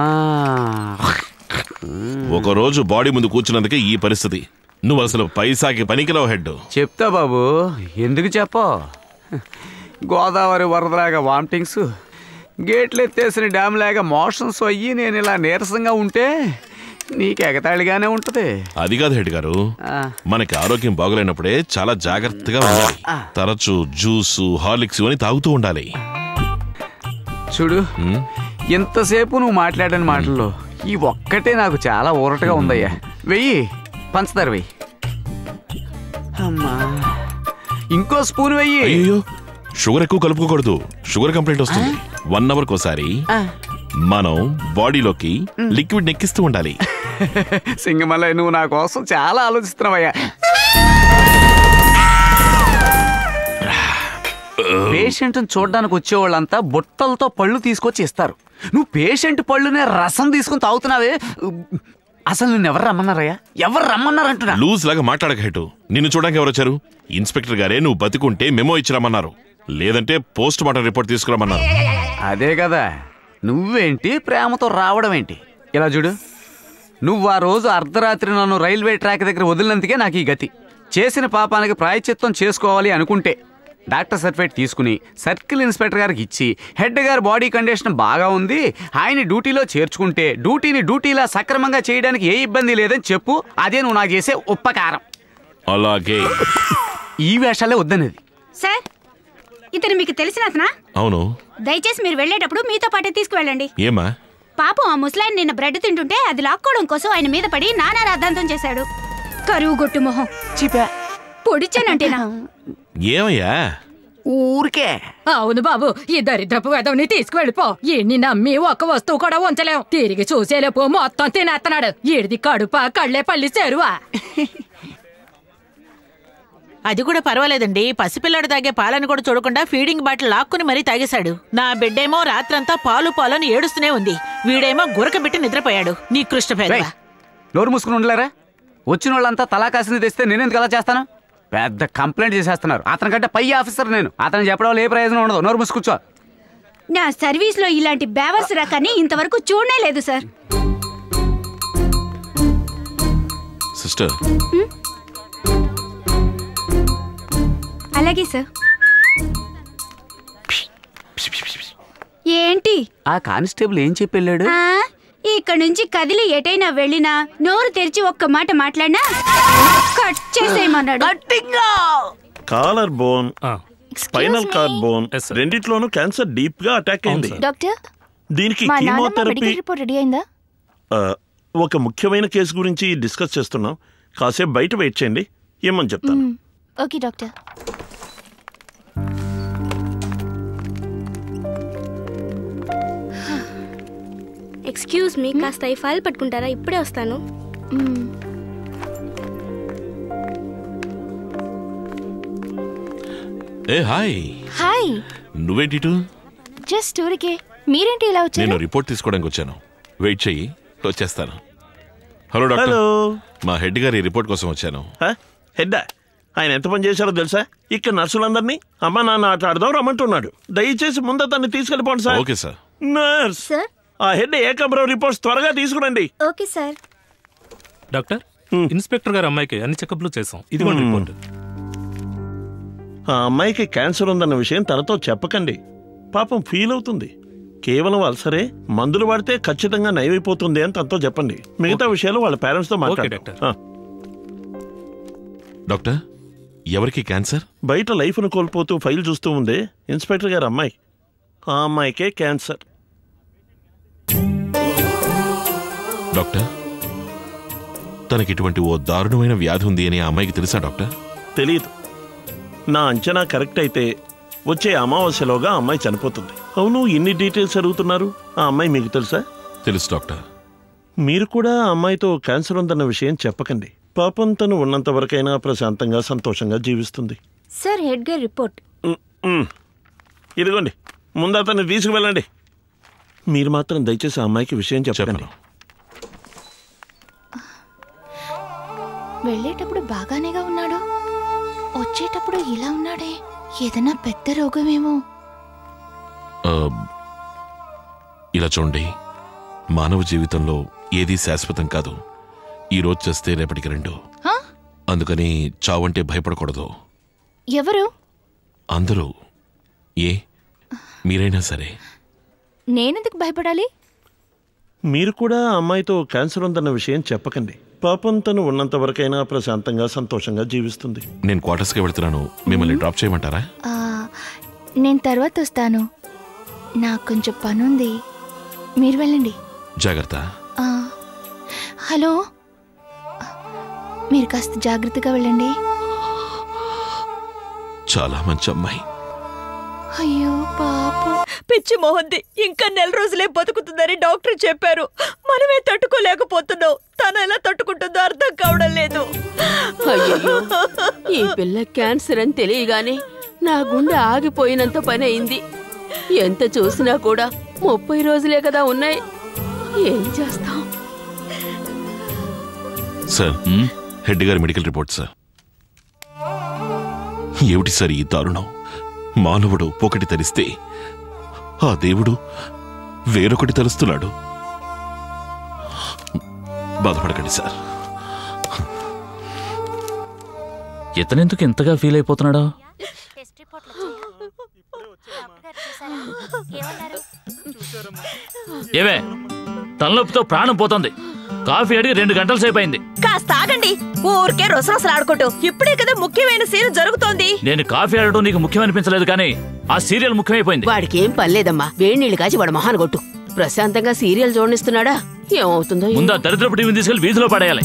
ఒకరోజు బాడీ ముందు కూర్చున్నందుకే ఈ పరిస్థితి నువ్వు అసలు పైసాకి పనికిరావు హెడ్ చెప్తా బాబు ఎందుకు చెప్పో గోదావరి వరదలాగా వామిటింగ్స్ గేట్లు ఎత్తేసిన డ్యామ్ లాగా మోషన్స్ అయ్యి నేను ఇలా నీరసంగా ఉంటే నీకు ఎగతాళిగానే ఉంటది అది కాదు హెడ్ గారు ఆ. మనకి ఆరోగ్యం బాగోలేనప్పుడే చాలా జాగ్రత్తగా ఉండాలి తరచు జ్యూసు హార్లిక్స్ అని తాగుతూ ఉండాలి చూడు ఎంతసేపు నువ్వు మాట్లాడని మాటల్లో ఈ ఒక్కటే నాకు చాలా ఊరటగా ఉందయ్యా వెయ్యి పంచదార వెయ్యి అమ్మా ఇంకో స్పూన్ వెయ్యి అయ్యో షుగర్ ఎక్కువ కలుపుకోకూడదు షుగర్ కంప్లైంట్ వస్తుంది వన్ అవర్ ఒకసారి ఆ. మనం బాడీలోకి లిక్విడ్ నెక్కిస్తూ ఉండాలి సింగమల్లయ్య నువ్వు నా కోసం చాలా ఆలోచిస్తున్నావయ్యా పేషెంట్ చూడడానికి వచ్చేవాళ్ళంతా బుట్టలతో పళ్ళు తీసుకొచ్చి ఇస్తారు నువ్వు పేషెంట్ పళ్ళునే రసం తీసుకొని తాగుతున్నావే అసలు నిన్ను ఎవరు రమ్మన్నారయ్యా ఎవరు రమ్మన్నారు అంటున్నా లూజ్ లాగా మాట్లాడక హెడ్ నిన్ను చూడడానికి ఎవరు వచ్చారు ఇన్స్పెక్టర్ గారే నువ్వు బతికుంటే మెమో ఇచ్చిరమ్మన్నారు లేదంటే పోస్ట్ మార్టం రిపోర్ట్ తీసుకురమ్మన్నారు అదే కదా నువ్వేంటి ప్రేమతో రావడం ఏంటి ఇలా చూడు నువ్వు ఆ రోజు అర్ధరాత్రి నన్ను రైల్వే ట్రాక్ దగ్గర వదిలినందుకే నాకు ఈ గతి చేసిన పాపానికి ప్రాయచిత్తం చేసుకోవాలి అనుకుంటే డాక్టర్ సర్టిఫికేట్ తీసుకుని సర్కిల్ ఇన్స్పెక్టర్ గారికి ఇచ్చి హెడ్ గారి బాడీ కండిషన్ బాగా ఉంది ఆయన డ్యూటీలో చేర్చుకుంటే డ్యూటీని డ్యూటీలా సక్రమంగా చేయడానికి ఏ ఇబ్బంది లేదని చెప్పు అదే నువ్వు నాకు చేసే ఉపకారం అలాగే ఈ వేషాలే వద్దనేది సార్ ఇతను మీకు తెలిసిన అతనా అవును దయచేసి మీరు వెళ్ళేటప్పుడు మీతో పాటే తీసుకువెళ్ళండి ఏమా పాపం ఆ ముసలాయన నిన్న బ్రెడ్ తింటుంటే అది లాక్కోవడం కోసం ఆయన మీద పడి నానా రాద్ధాంతం చేశాడు కరువు గొట్టు మొహం చిపా పొడిచానంటేనా ఏమయ్యా ఊరికే అవును బాబు ఈ దరిద్రపు వెదవని తీసుకువెళ్ళిపో ఈయన్ని నమ్మి ఒక్క వస్తువు కూడా ఉంచలేం తిరిగి చూసేలేపు మొత్తం తినేస్తున్నాడు ఈడిది కడుప కళ్ళే పల్లి చేరువా అది కూడా పర్వాలేదండి పసిపిల్లాడు తాగే పాలను కూడా చూడకుండా ఫీడింగ్ బాటిల్ లాక్కుని మరీ తాగేశాడు నా బిడ్డేమో రాత్రంతా పాలు పాలు అని ఏడుస్తూనే ఉంది వీడేమో గురకబెట్టి నిద్రపోయాడు నీ కృష్ణపేద నోరు మూసుకుని ఉండలేరా వచ్చిన వాళ్ళంతా తలా కాసింది తెస్తే నేనెందుకు అలా చేస్తాను పెద్ద కంప్లైంట్ చేసేస్తున్నారు అతని కంటే పై ఆఫీసర్ నేను అతను చెప్పడం వల్ల ఏ ప్రయోజనం ఉండదు నోరు మూసుకూర్చో నా సర్వీస్ లో ఇలాంటి బేవర్స్ రకాన్ని ఇంతవరకు చూడనే లేదు సార్ సిస్టర్ అలాగే సార్ ఏంటి ఆ కానిస్టేబుల్ ఏం చెప్పి వెళ్ళాడు ఆ ఇక్కడ నుంచి కదిలి ఎటైనా వెళ్ళినా నోరు తెరిచి ఒక్క మాట మాట్లాడినా కట్ చేసేయమన్నాడు collar bone spinal cord bone రెండిట్లోనూ క్యాన్సర్ డీప్ గా అటాక్ అయింది డాక్టర్ దీనికి మా నాన్నమ్మ కీమోథెరపీ మెడికల్ రిపోర్ట్ రెడీ అయిందా ఆ, ఒక ముఖ్యమైన కేసు గురించి డిస్కస్ చేస్తున్నాం కాసేపు బయట వెయిట్ చేయండి ఏమని చెప్తాను మ్మ్. ఓకే డాక్టర్ ఎక్స్క్యూజ్ మీ కాస్త ఈ ఫైల్ పట్టుకుంటారా ఇప్పుడే వస్తాను ఏ హాయ్ హాయ్ నువ్వేంటి ఇటు? జస్ట్ ఊరికే మీరేంటి ఇలా నేను వచ్చారు రిపోర్ట్ తీసుకోవడానికి వచ్చాను వెయిట్ చెయ్యి వచ్చేస్తాను హలో డాక్టర్ హలో. మా హెడ్ గారి రిపోర్ట్ కోసం వచ్చాను హెడ్ ఆయన ఎంత పని చేశారో తెలుసా ఇక్కడ నర్సులందరినీ అమ్మ నాన్న ఆట ఆడదాం రమ్మంటున్నాడు దయచేసి ముందు అతన్ని తీసుకెళ్ళిపోండి సార్ ఓకే సార్ నర్స్ ఆ హెడ్ ఏకాంబరం రిపోర్ట్స్ త్వరగా తీసుకురండి ఓకే సార్ డాక్టర్ ఇన్స్పెక్టర్ గారి అమ్మాయికి అన్ని చెకప్లు చేసాం ఇదిగోండి Hmm. రిపోర్ట్ ఆ అమ్మాయికి క్యాన్సర్ ఉందన్న విషయం తనతో చెప్పకండి పాపం ఫీల్ అవుతుంది కేవలం అల్సరే మందులు వాడితే ఖచ్చితంగా నయమైపోతుంది అని తనతో చెప్పండి మిగతా విషయాలు వాళ్ళ పేరెంట్స్ తో మాట్లాడండి ఆ. డాక్టర్ ఎవరికి క్యాన్సర్ బయట లైఫ్ను కోల్పోతూ ఫైల్ చూస్తూ ఉందే ఇన్స్పెక్టర్ గారు అమ్మాయి ఆ అమ్మాయికే క్యాన్సర్ డాక్టర్ తనకి ఇటువంటి ఓ దారుణమైన వ్యాధి ఉంది అని ఆ అమ్మాయికి తెలుసా డాక్టర్ తెలియదు నా అంచనా కరెక్ట్ అయితే వచ్చే అమావాస్యలోగా ఆ అమ్మాయి చనిపోతుంది అవును ఇన్ని డీటెయిల్స్ అడుగుతున్నారు ఆ అమ్మాయి మీకు తెలుసా తెలుసు డాక్టర్ మీరు కూడా ఆ అమ్మాయితో క్యాన్సర్ ఉందన్న విషయం చెప్పకండి పాపం తను ఉన్నంత వరకైనా ప్రశాంతంగా సంతోషంగా జీవిస్తుంది సార్ హెడ్ గేర్ రిపోర్ట్ మ్. ఇదిగోండి ముందు అతన్ని తీసుకువెళ్ళండి మీరు మాత్రం దయచేసి ఆ అమ్మాయికి విషయం చెప్పకండి వెళ్ళేటప్పుడు బాగానేగా ఉన్నాడు వచ్చేటప్పుడు ఇలా ఉన్నాడే ఏదైనా పెద్ద రోగమేమో ఆ, ఇలా చూడండి మానవ జీవితంలో ఏదీ శాశ్వతం కాదు ఈ రోజు చేస్తే రేపటికి రెండు హా? అందుకని చావంటే భయపడకూడదు ఎవరు అందరూ ఏ మీరైనా సరే నేనెందుకు భయపడాలి మీరు కూడా ఆ అమ్మాయితో క్యాన్సర్ ఉందన్న విషయం చెప్పకండి పాపం తను ఉన్నంత వరకైనా ప్రశాంతంగా సంతోషంగా జీవిస్తుంది నేను క్వార్టర్స్కి వెళ్తున్నాను మిమ్మల్ని డ్రాప్ చేయమంటారా ఆ, నేను తర్వాత వస్తాను నాకు కొంచెం పనుంది మీరు వెళ్ళండి జాగ్రత్త ఆ, హలో మీరు కాస్త జాగ్రత్తగా వెళ్ళండి చాలా మంచి అమ్మాయి అయ్యో పాపం పిచ్చి మోహంది ఇంకా నెల రోజులే బతుకుతుందని డాక్టర్ చెప్పారు మనమే తట్టుకోలేకపోతున్నాం తను ఎలా తట్టుకుంటుందో అర్థం కావడం లేదు అయ్యయ్యో ఈ పిల్ల క్యాన్సర్ అని తెలియగానే నా గుండె ఆగిపోయినంత పని అయింది ఎంత చూసినా కూడా ముప్పై రోజులే కదా ఉన్నాయి ఏం చేస్తాం సార్ హెడ్ గారి మెడికల్ రిపోర్ట్ సార్ ఏమిటి సార్ ఈ దారుణం మానవుడు ఒకటి తలిస్తే ఆ దేవుడు వేరొకటి తలుస్తున్నాడు బాధపడకండి సార్ ఇతనెందుకు ఇంతగా ఫీల్ అయిపోతున్నాడా ఏవే తలనొప్పితో ప్రాణం పోతుంది కాఫీ అడిగి రెండు గంటల సేపు అయింది కాస్త ఆగండి ఊరికే రొసరొసలు ఆడుకుంటూ ఇప్పుడే కదా ముఖ్యమైన సీన్ జరుగుతోంది నేను కాఫీ ఆడటం నీకు ముఖ్యం అనిపించలేదు కానీ ఆ సీరియల్ ముఖ్యమైపోయింది వాడికి ఏం పర్లేదమ్మా వేడి నీళ్ళు కాచి వాడు మొహాన్ని కొట్టు ప్రశాంతంగా సీరియల్ చూడనిస్తున్నాడా ఏమవుతుందో ఏమో. ముందు ఆ దరిద్రపు టీవీని తీసుకెళ్లి వీధిలో పడేయాలి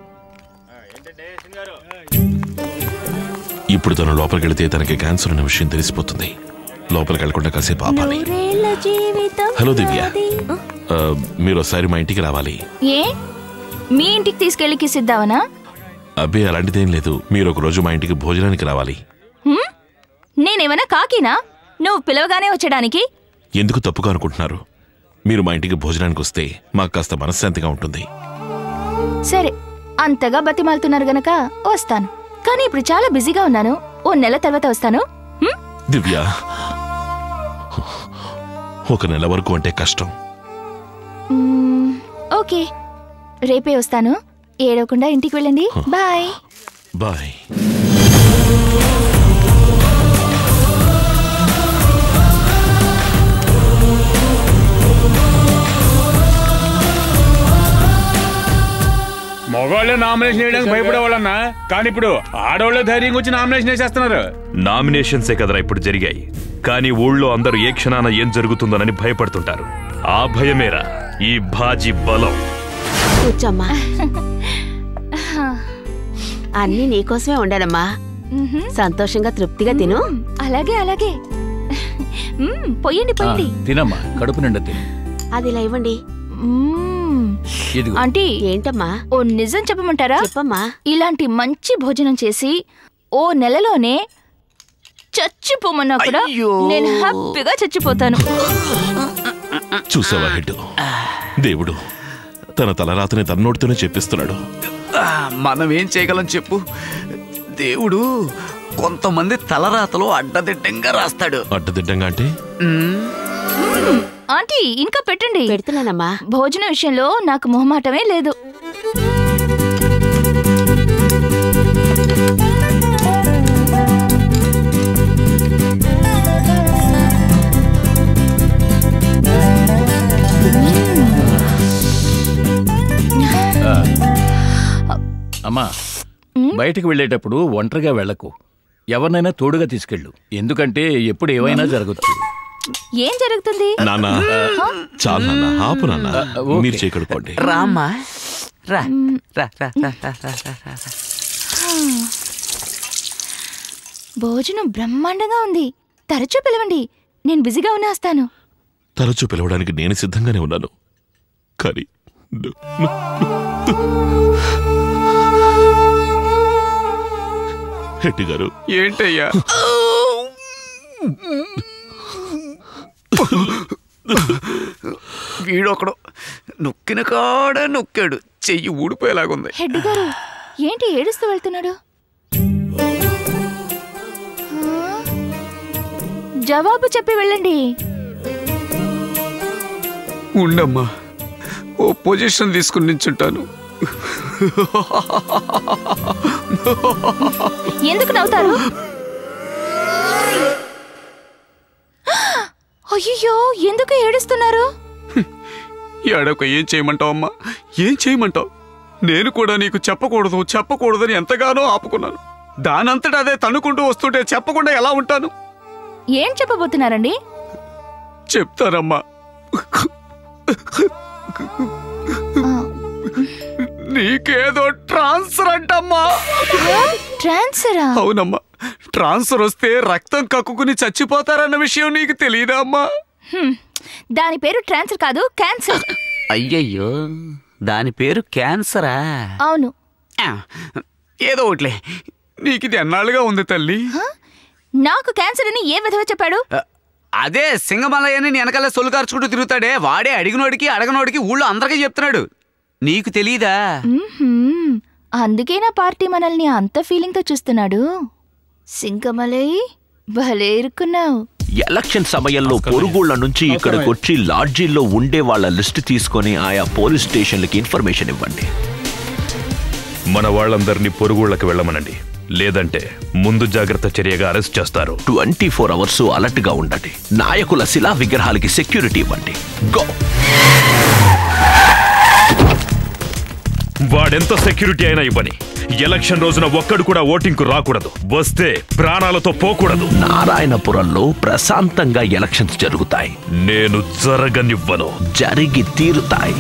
ఇప్పుడు తను లోపలికి వెళితే తనకి క్యాన్సర్ అనే విషయం తెలిసిపోతుంది లోపలికి వెళ్లకుండా కాసేపు ఆపాలి హలో దివ్య ఆ, మీరు ఒకసారి మా ఇంటికి రావాలి ఏ మీ ఇంటికి తీసుకెళ్లి కిసిద్దావనా అబ్బే అలాంటిదేం లేదు మీరు ఒక రోజు మా ఇంటికి భోజనానికి రావాలి హ్మ్? నేనేమన్నా కాకినా నువ్వు పిలవగానే వచ్చడానికి ఎందుకు తప్పుగా అనుకుంటున్నారు మీరు మా ఇంటికి భోజనానికి వస్తే మాకు కాస్త మనశ్శాంతిగా ఉంటుంది సరే అంతగా బతిమాలుతున్నారు గనక వస్తాను కానీ ఇప్పుడు చాలా బిజీగా ఉన్నాను ఓ నెల తర్వాత వస్తాను హ్మ్? దివ్య ఒక నెల వరకు అంటే కష్టం మ్మ్, ఓకే రేపే వస్తాను ఏడవకుండా ఇంటికి వెళ్ళండి బాయ్ బాయ్ మగవాళ్ళే నామినేషన్ చేయడానికి భయపడేవాళ్ళన్నా కానీ ఇప్పుడు ఆడవాళ్ళే ధైర్యం వచ్చి నామినేషన్ వేసేస్తున్నారు నామినేషన్సే కదరా ఇప్పుడు జరిగాయి కానీ ఊళ్ళో అందరూ ఏ క్షణాన ఏం జరుగుతుందోనని భయపడుతుంటారు ఆ భయమేరా ఈ భాజీ బలం కూర్చోమ్మా అన్నీ నీకోసమే ఉండానమ్మా సంతోషంగా తృప్తిగా తిను అలాగే అలాగే మ్మ్, పొయ్యండి పొయ్యండి తినమ్మా కడుపు నిండా తిను అది ఇలా ఇవ్వండి మ్మ్. ఇదిగో ఆంటీ ఏంటమ్మా ఓ నిజం చెప్పమంటారా చెప్పమ్మా ఇలాంటి మంచి భోజనం చేసి ఓ నెలలోనే చచ్చిపోమన్నా కూడా నేను హ్యాపీగా చచ్చిపోతాను చూసావా హెడ్ దేవుడు తన తలరాతని తన్నోడితోనే చెప్పిస్తున్నాడు ఆ, మనం ఏం చేయగలం చెప్పు దేవుడు కొంతమంది తలరాతలో అడ్డదిడ్డంగా రాస్తాడు అడ్డదిడ్డంగా అంటే ఆంటీ ఇంకా పెట్టండి పెడుతున్నానమ్మా భోజనం విషయంలో నాకు మొహమాటమే లేదు అమ్మా బయటకు వెళ్ళేటప్పుడు ఒంటరిగా వెళ్ళకు ఎవరినైనా తోడుగా తీసుకెళ్ళు ఎందుకంటే ఎప్పుడు ఏమైనా జరగచ్చు ఏం జరుగుతుంది నాన్న చాలు నాన్న ఆపు నాన్న మీరు చేయకడుకోండి రామ్మా రా రా రా రా రా రా రా రా రా. భోజనం బ్రహ్మాండంగా ఉంది తరచూ పిలవండి నేను బిజీగా ఉన్నా వస్తాను తరచూ పిలవడానికి నేను సిద్ధంగానే ఉన్నాను కానీ ను- ను- హెట్టి గారు ఏంటయ్యా వీడొకడు నొక్కిన కాడ నొక్కాడు చెయ్యి ఊడిపోయేలాగుంది హెడ్ గారు ఏంటి ఏడుస్తూ వెళ్తున్నాడు ఆ? జవాబు చెప్పి వెళ్ళండి ఉండమ్మా ఓ పొజిషన్ తీసుకుని నించుంటాను ఎందుకు నవ్వుతారు అయ్యో ఎందుకు ఏడుస్తున్నారు ఏడొక ఏం చేయమంటావు అమ్మా ఏం చేయమంటావు నేను కూడా నీకు చెప్పకూడదు చెప్పకూడదని ఎంతగానో ఆపుకున్నాను దానంతటా అదే తన్నుకుంటూ వస్తుంటే చెప్పకుండా ఎలా ఉంటాను ఏం చెప్పబోతున్నారండి చెప్తానమ్మా నీకేదో ట్రాన్స్ఫర్ అంటమ్మా ట్రాన్స్ఫరా అవునమ్మా ట్రాన్స్ఫర్ వస్తే రక్తం కక్కుకుని చచ్చిపోతారన్న విషయం నీకు తెలియదా అమ్మా హ్మ్. దాని పేరు ట్రాన్స్ఫర్ కాదు క్యాన్సర్ అయ్యయ్యో దాని పేరు క్యాన్సరా అవును ఆ, ఏదో ఒకట్లే నీకు ఇది ఎన్నాళ్ళుగా ఉంది తల్లి నాకు క్యాన్సర్ అని ఏ విధవ చెప్పాడు అదే సింగమలయ్యని నీ వెనకాల సొల్లు కార్చుకుంటూ తిరుగుతాడే వాడే అడిగినోడికి అడగనోడికి ఊళ్ళో అందరికీ చెప్తున్నాడు నీకు తెలీదా మ్మ్హ్మ్. అందుకే నా పార్టీ మనల్ని అంత ఫీలింగ్ తో చూస్తున్నాడు సింకమలై భలే ఇరుక్కున్నావు ఎలక్షన్ సమయంలో పొరుగుళ్ళ నుంచి ఇక్కడికి వచ్చి లాడ్జీల్లో ఉండే వాళ్ళ లిస్ట్ తీసుకొని ఆయా పోలీస్ స్టేషన్లకి ఇన్ఫర్మేషన్ ఇవ్వండి మన వాళ్ళందరినీ పొరుగుళ్ళకి వెళ్ళమనండి లేదంటే ముందు జాగ్రత్త చర్యగా అరెస్ట్ చేస్తారు ట్వంటీ ఫోర్ అవర్స్ అలర్ట్ గా ఉండండి నాయకుల శిలా విగ్రహాలకి సెక్యూరిటీ ఇవ్వండి గో వాడెంత సెక్యూరిటీ అయినా ఇవ్వని ఎలక్షన్ రోజున ఒక్కడు కూడా ఓటింగ్ కు రాకూడదు వస్తే ప్రాణాలతో పోకూడదు నారాయణపురంలో ప్రశాంతంగా ఎలక్షన్స్ జరుగుతాయి నేను జరగనివ్వను జరిగి తీరుతాయి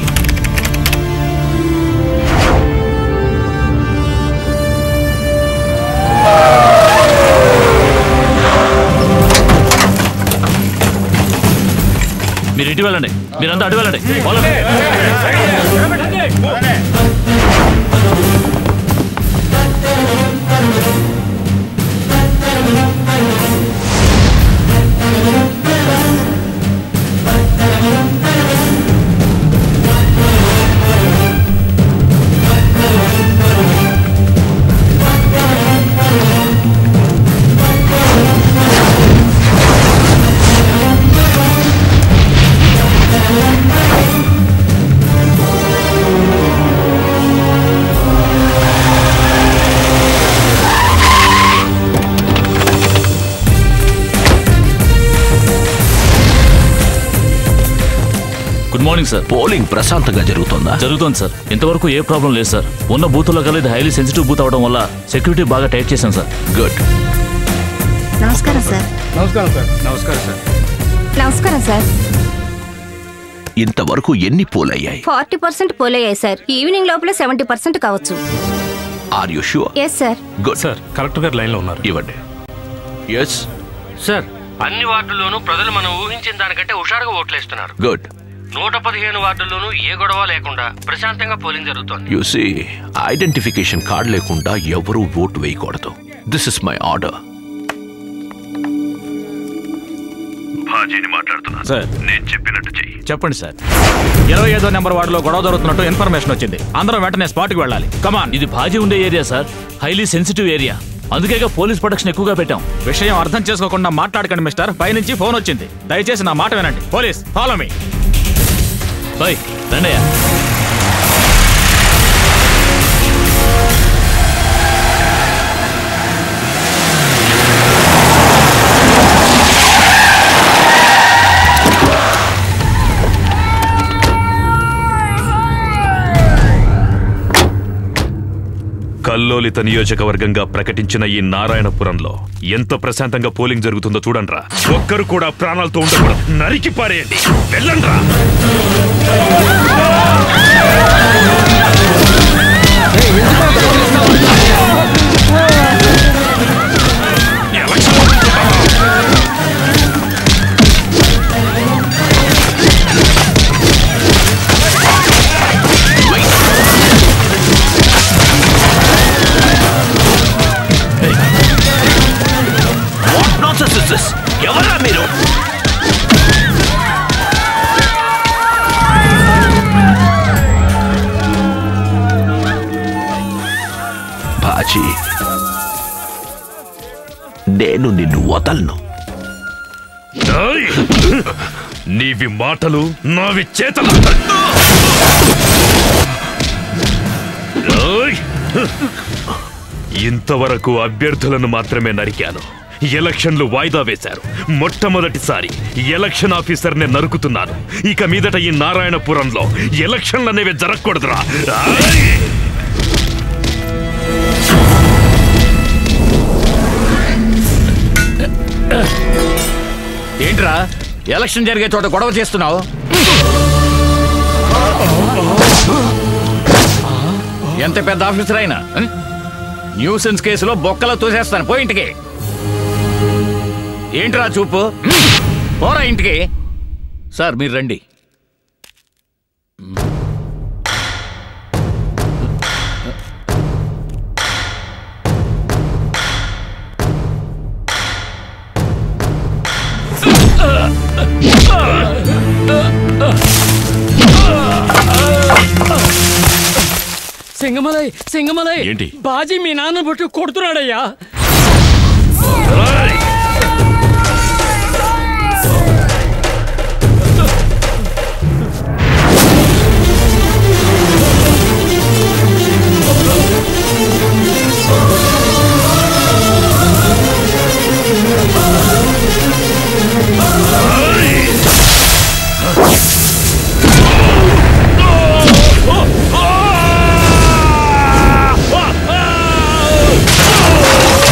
మీరు ఇటు వెళ్ళండి మీరంతా అటు వెళ్ళండి వాళ్ళని- గుడ్ మార్నింగ్ సార్ పోలింగ్ ప్రశాంతంగా జరుగుతుందా జరుగుతోంది సార్ ఇంతవరకు ఏ ప్రాబ్లం లేదు సార్ ఉన్న బూత్లో కల్లా ఇది హైలీ సెన్సిటివ్ బూత్ అవడం వల్ల సెక్యూరిటీ బాగా టైట్ చేశాం సార్ గుడ్ నమస్కారం సార్ నమస్కారం సార్ నమస్కారం సార్ నమస్కారం సార్ ఇంతవరకు ఎన్ని పోలయ్యాయి ఫార్టీ పర్సెంట్ పోలయ్యాయి సార్ ఈవినింగ్ లోపల సెవెంటీ పర్సెంట్ కావచ్చు are you sure yes sir good sir collector గారు లైన్లో ఉన్నారు ఇవ్వండి ఎస్ సార్ అన్ని వార్డుల్లోనూ ప్రజలు మనం ఊహించిన దానికంటే హుషారుగా ఓట్లేస్తున్నారు గుడ్ నూట పదిహేను వార్డుల్లోనూ ఏ గొడవ లేకుండా ప్రశాంతంగా పోలింగ్ జరుగుతోంది యు సీ ఐడెంటిఫికేషన్ కార్డ్ లేకుండా ఎవరూ ఓటు వేయకూడదు దిస్ ఇస్ మై ఆర్డర్ భాజీని మాట్లాడుతున్నా సార్ నేను చెప్పినట్టు చెయ్యి చెప్పండి సార్ ఇరవై ఐదో నెంబర్ వార్డులో గొడవ జరుగుతున్నట్టు ఇన్ఫర్మేషన్ వచ్చింది అందరం వెంటనే స్పాట్కి వెళ్ళాలి కమాన్ ఇది భాజీ ఉండే area sir highly sensitive area అందుకేగా పోలీస్ ప్రొటెక్షన్ ఎక్కువగా పెట్టాం విషయం అర్థం చేసుకోకుండా మాట్లాడకండి మిస్టర్ పైనుంచి ఫోన్ వచ్చింది దయచేసి నా మాట వినండి పోలీస్ ఫాలో మీ బై రండయ్యా కల్లో ప్రతిష్టాలోలిత నియోజకవర్గంగా ప్రకటించిన ఈ నారాయణపురంలో ఎంత ప్రశాంతంగా పోలింగ్ జరుగుతుందో చూడండిరా ఒక్కరు కూడా ప్రాణాలతో ఉండకూడదు నరికి పారేయండి వెళ్ళండ్రా వాట్ నాన్సెన్స్ ఇస్ దిస్ ఎవరా మీరు బాజీ నేను నిన్ను వదలను ఏయ్! నీవి మాటలు నావి చేతలు ఏయ్! ఇంతవరకు అభ్యర్థులను మాత్రమే నరికాను ఎలక్షన్లు వాయిదా వేశారు మొట్టమొదటిసారి ఎలక్షన్ ఆఫీసర్నే నరుకుతున్నాను ఇక మీదట ఈ నారాయణపురంలో ఎలక్షన్లు అనేవి జరగకూడదురా ఏయ్! ఏంట్రా ఎలక్షన్ జరిగే చోట గొడవ చేస్తున్నావు ఎంత పెద్ద ఆఫీసర్ అయినా న్యూసెన్స్ కేసులో బొక్కలో తోసేస్తాను పో ఇంటికి ఏంట్రా చూపు పోరా ఇంటికి సార్ మీరు రండి సింగమలై సింగమలై ఏంటి? బాజీ మీ నాన్న పుట్టి కొడుతున్నాడయ్యా ఆ!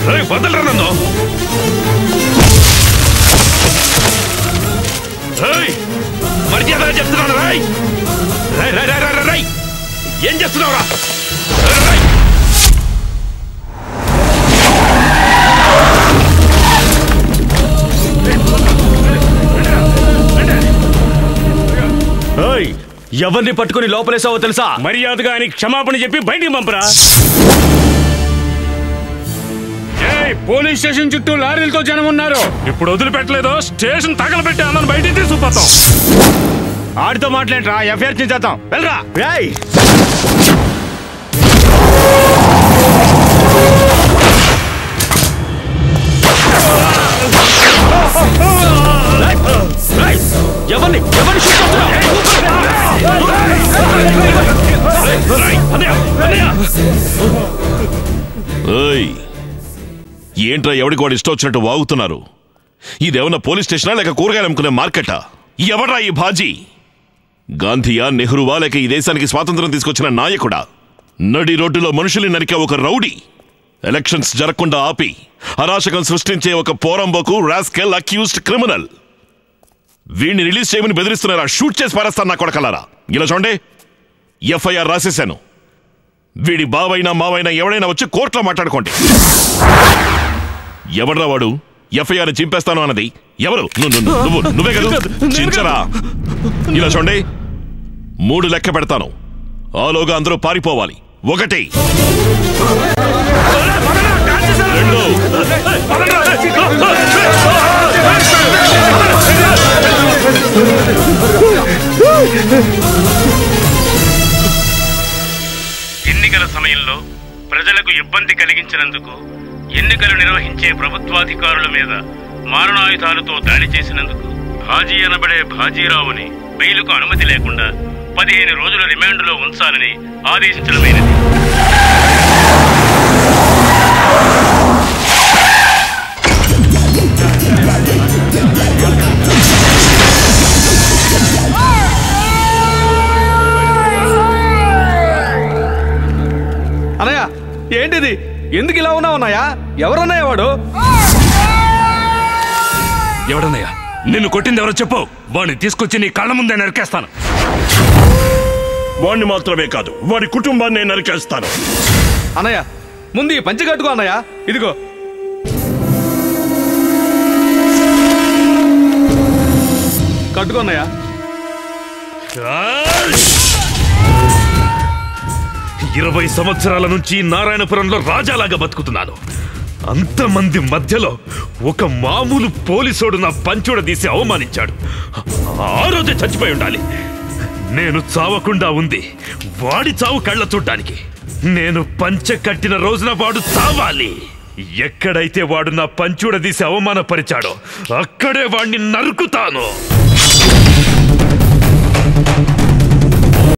రేయ్, వదలరా నన్ను రేయ్, మర్యాదగా చెప్తున్నాను రాయ్ రాయ్ రాయ్ రాయ్ రాయ్ రాయ్ ఏం చేస్తున్నావురా రాయ్, రాయ్. ఓయ్ ఎవరిని పట్టుకుని లోపలేసావో తెలుసా మర్యాదగా ఆయనకి క్షమాపణ చెప్పి బయటికి పంపరా ఏయ్, పోలీస్ స్టేషన్ చుట్టూ లారీలతో జనం ఉన్నారు ఇప్పుడు వదిలిపెట్టలేదో స్టేషన్ తగలబెట్టి అన్నను బయటికి తీసుకుపోతాం ఆడితో మాట్లాడరా ఎఫ్ఐఆర్ చేద్దాం వెళ్ళరా రాయ్ ఎవరిని ఎవరిని షూట్ ఏయ్ ఏంట్రా ఎవడికి వాడు ఇష్టం వచ్చినట్టు వాగుతున్నారు ఇదేమన్నా పోలీస్ స్టేషనా లేక కూరగాయలు అమ్ముకునే మార్కెటా ఎవడ్రా ఈ భాజీ గాంధీయా నెహ్రూవా లేక ఈ దేశానికి స్వాతంత్రం తీసుకొచ్చిన నాయకుడా నడి రోడ్డులో మనుషుల్ని నరికే ఒక రౌడీ ఎలక్షన్స్ జరగకుండా ఆపి అరాచకం సృష్టించే ఒక పోరంబోకు రాస్కెల్ అక్యూస్డ్ క్రిమినల్ వీడిని రిలీజ్ చేయమని బెదిరిస్తున్నారా షూట్ చేసి పారేస్తాను నా కొడకలారా ఇలా చూడండి ఎఫ్ఐఆర్ రాసేశాను వీడి బావైనా మావైనా ఎవడైనా వచ్చి కోర్టులో మాట్లాడుకోండి ఎవడ్రా వాడు ఎఫ్ఐఆర్ చింపేస్తాను అన్నది ఎవరు ను- ను- ను- నువ్వు నువ్వే కదా చించరా ఇలా చూడండి మూడు లెక్క పెడతాను ఆలోగా అందరూ పారిపోవాలి ఒకటి రెండు ఎన్నికల సమయంలో ప్రజలకు ఇబ్బంది కలిగించినందుకు ఎన్నికలు నిర్వహించే ప్రభుత్వాధికారుల మీద మారణాయుధాలతో దాడి చేసినందుకు హాజీ అనబడే భాజీరావుని బెయిలుకు అనుమతి లేకుండా పదిహేను రోజుల రిమాండ్లో ఉంచాలని ఆదేశించడమైనది అన్నయ్య ఏంటిది ఎందుకు ఇలా ఉన్నావు అన్నయ్య ఎవరన్నయ్య వాడు ఎవడన్నయ్యా నిన్ను కొట్టింది ఎవరో చెప్పు వాడిని తీసుకొచ్చి నీ కళ్ళ ముందే నరికేస్తాను వాణ్ణి మాత్రమే కాదు వాడి కుటుంబాన్ని నరికేస్తాను అన్నయ్య ముందు ఈ పంచి కట్టుకో అన్నయ్య ఇదిగో కట్టుకో అన్నయ్య ఇరవై సంవత్సరాల నుంచి నారాయణపురంలో రాజాలాగా బతుకుతున్నాను అంతమంది మధ్యలో ఒక మామూలు పోలీసోడు నా పంచుడ తీసి అవమానించాడు ఆ రోజే చచ్చిపోయి ఉండాలి నేను చావకుండా ఉంది వాడి చావు కళ్ళ చూడ్డానికి నేను పంచె కట్టిన రోజున వాడు చావాలి ఎక్కడైతే వాడు నా పంచుడ తీసి అవమానపరిచాడో అక్కడే వాడిని నరుకుతాను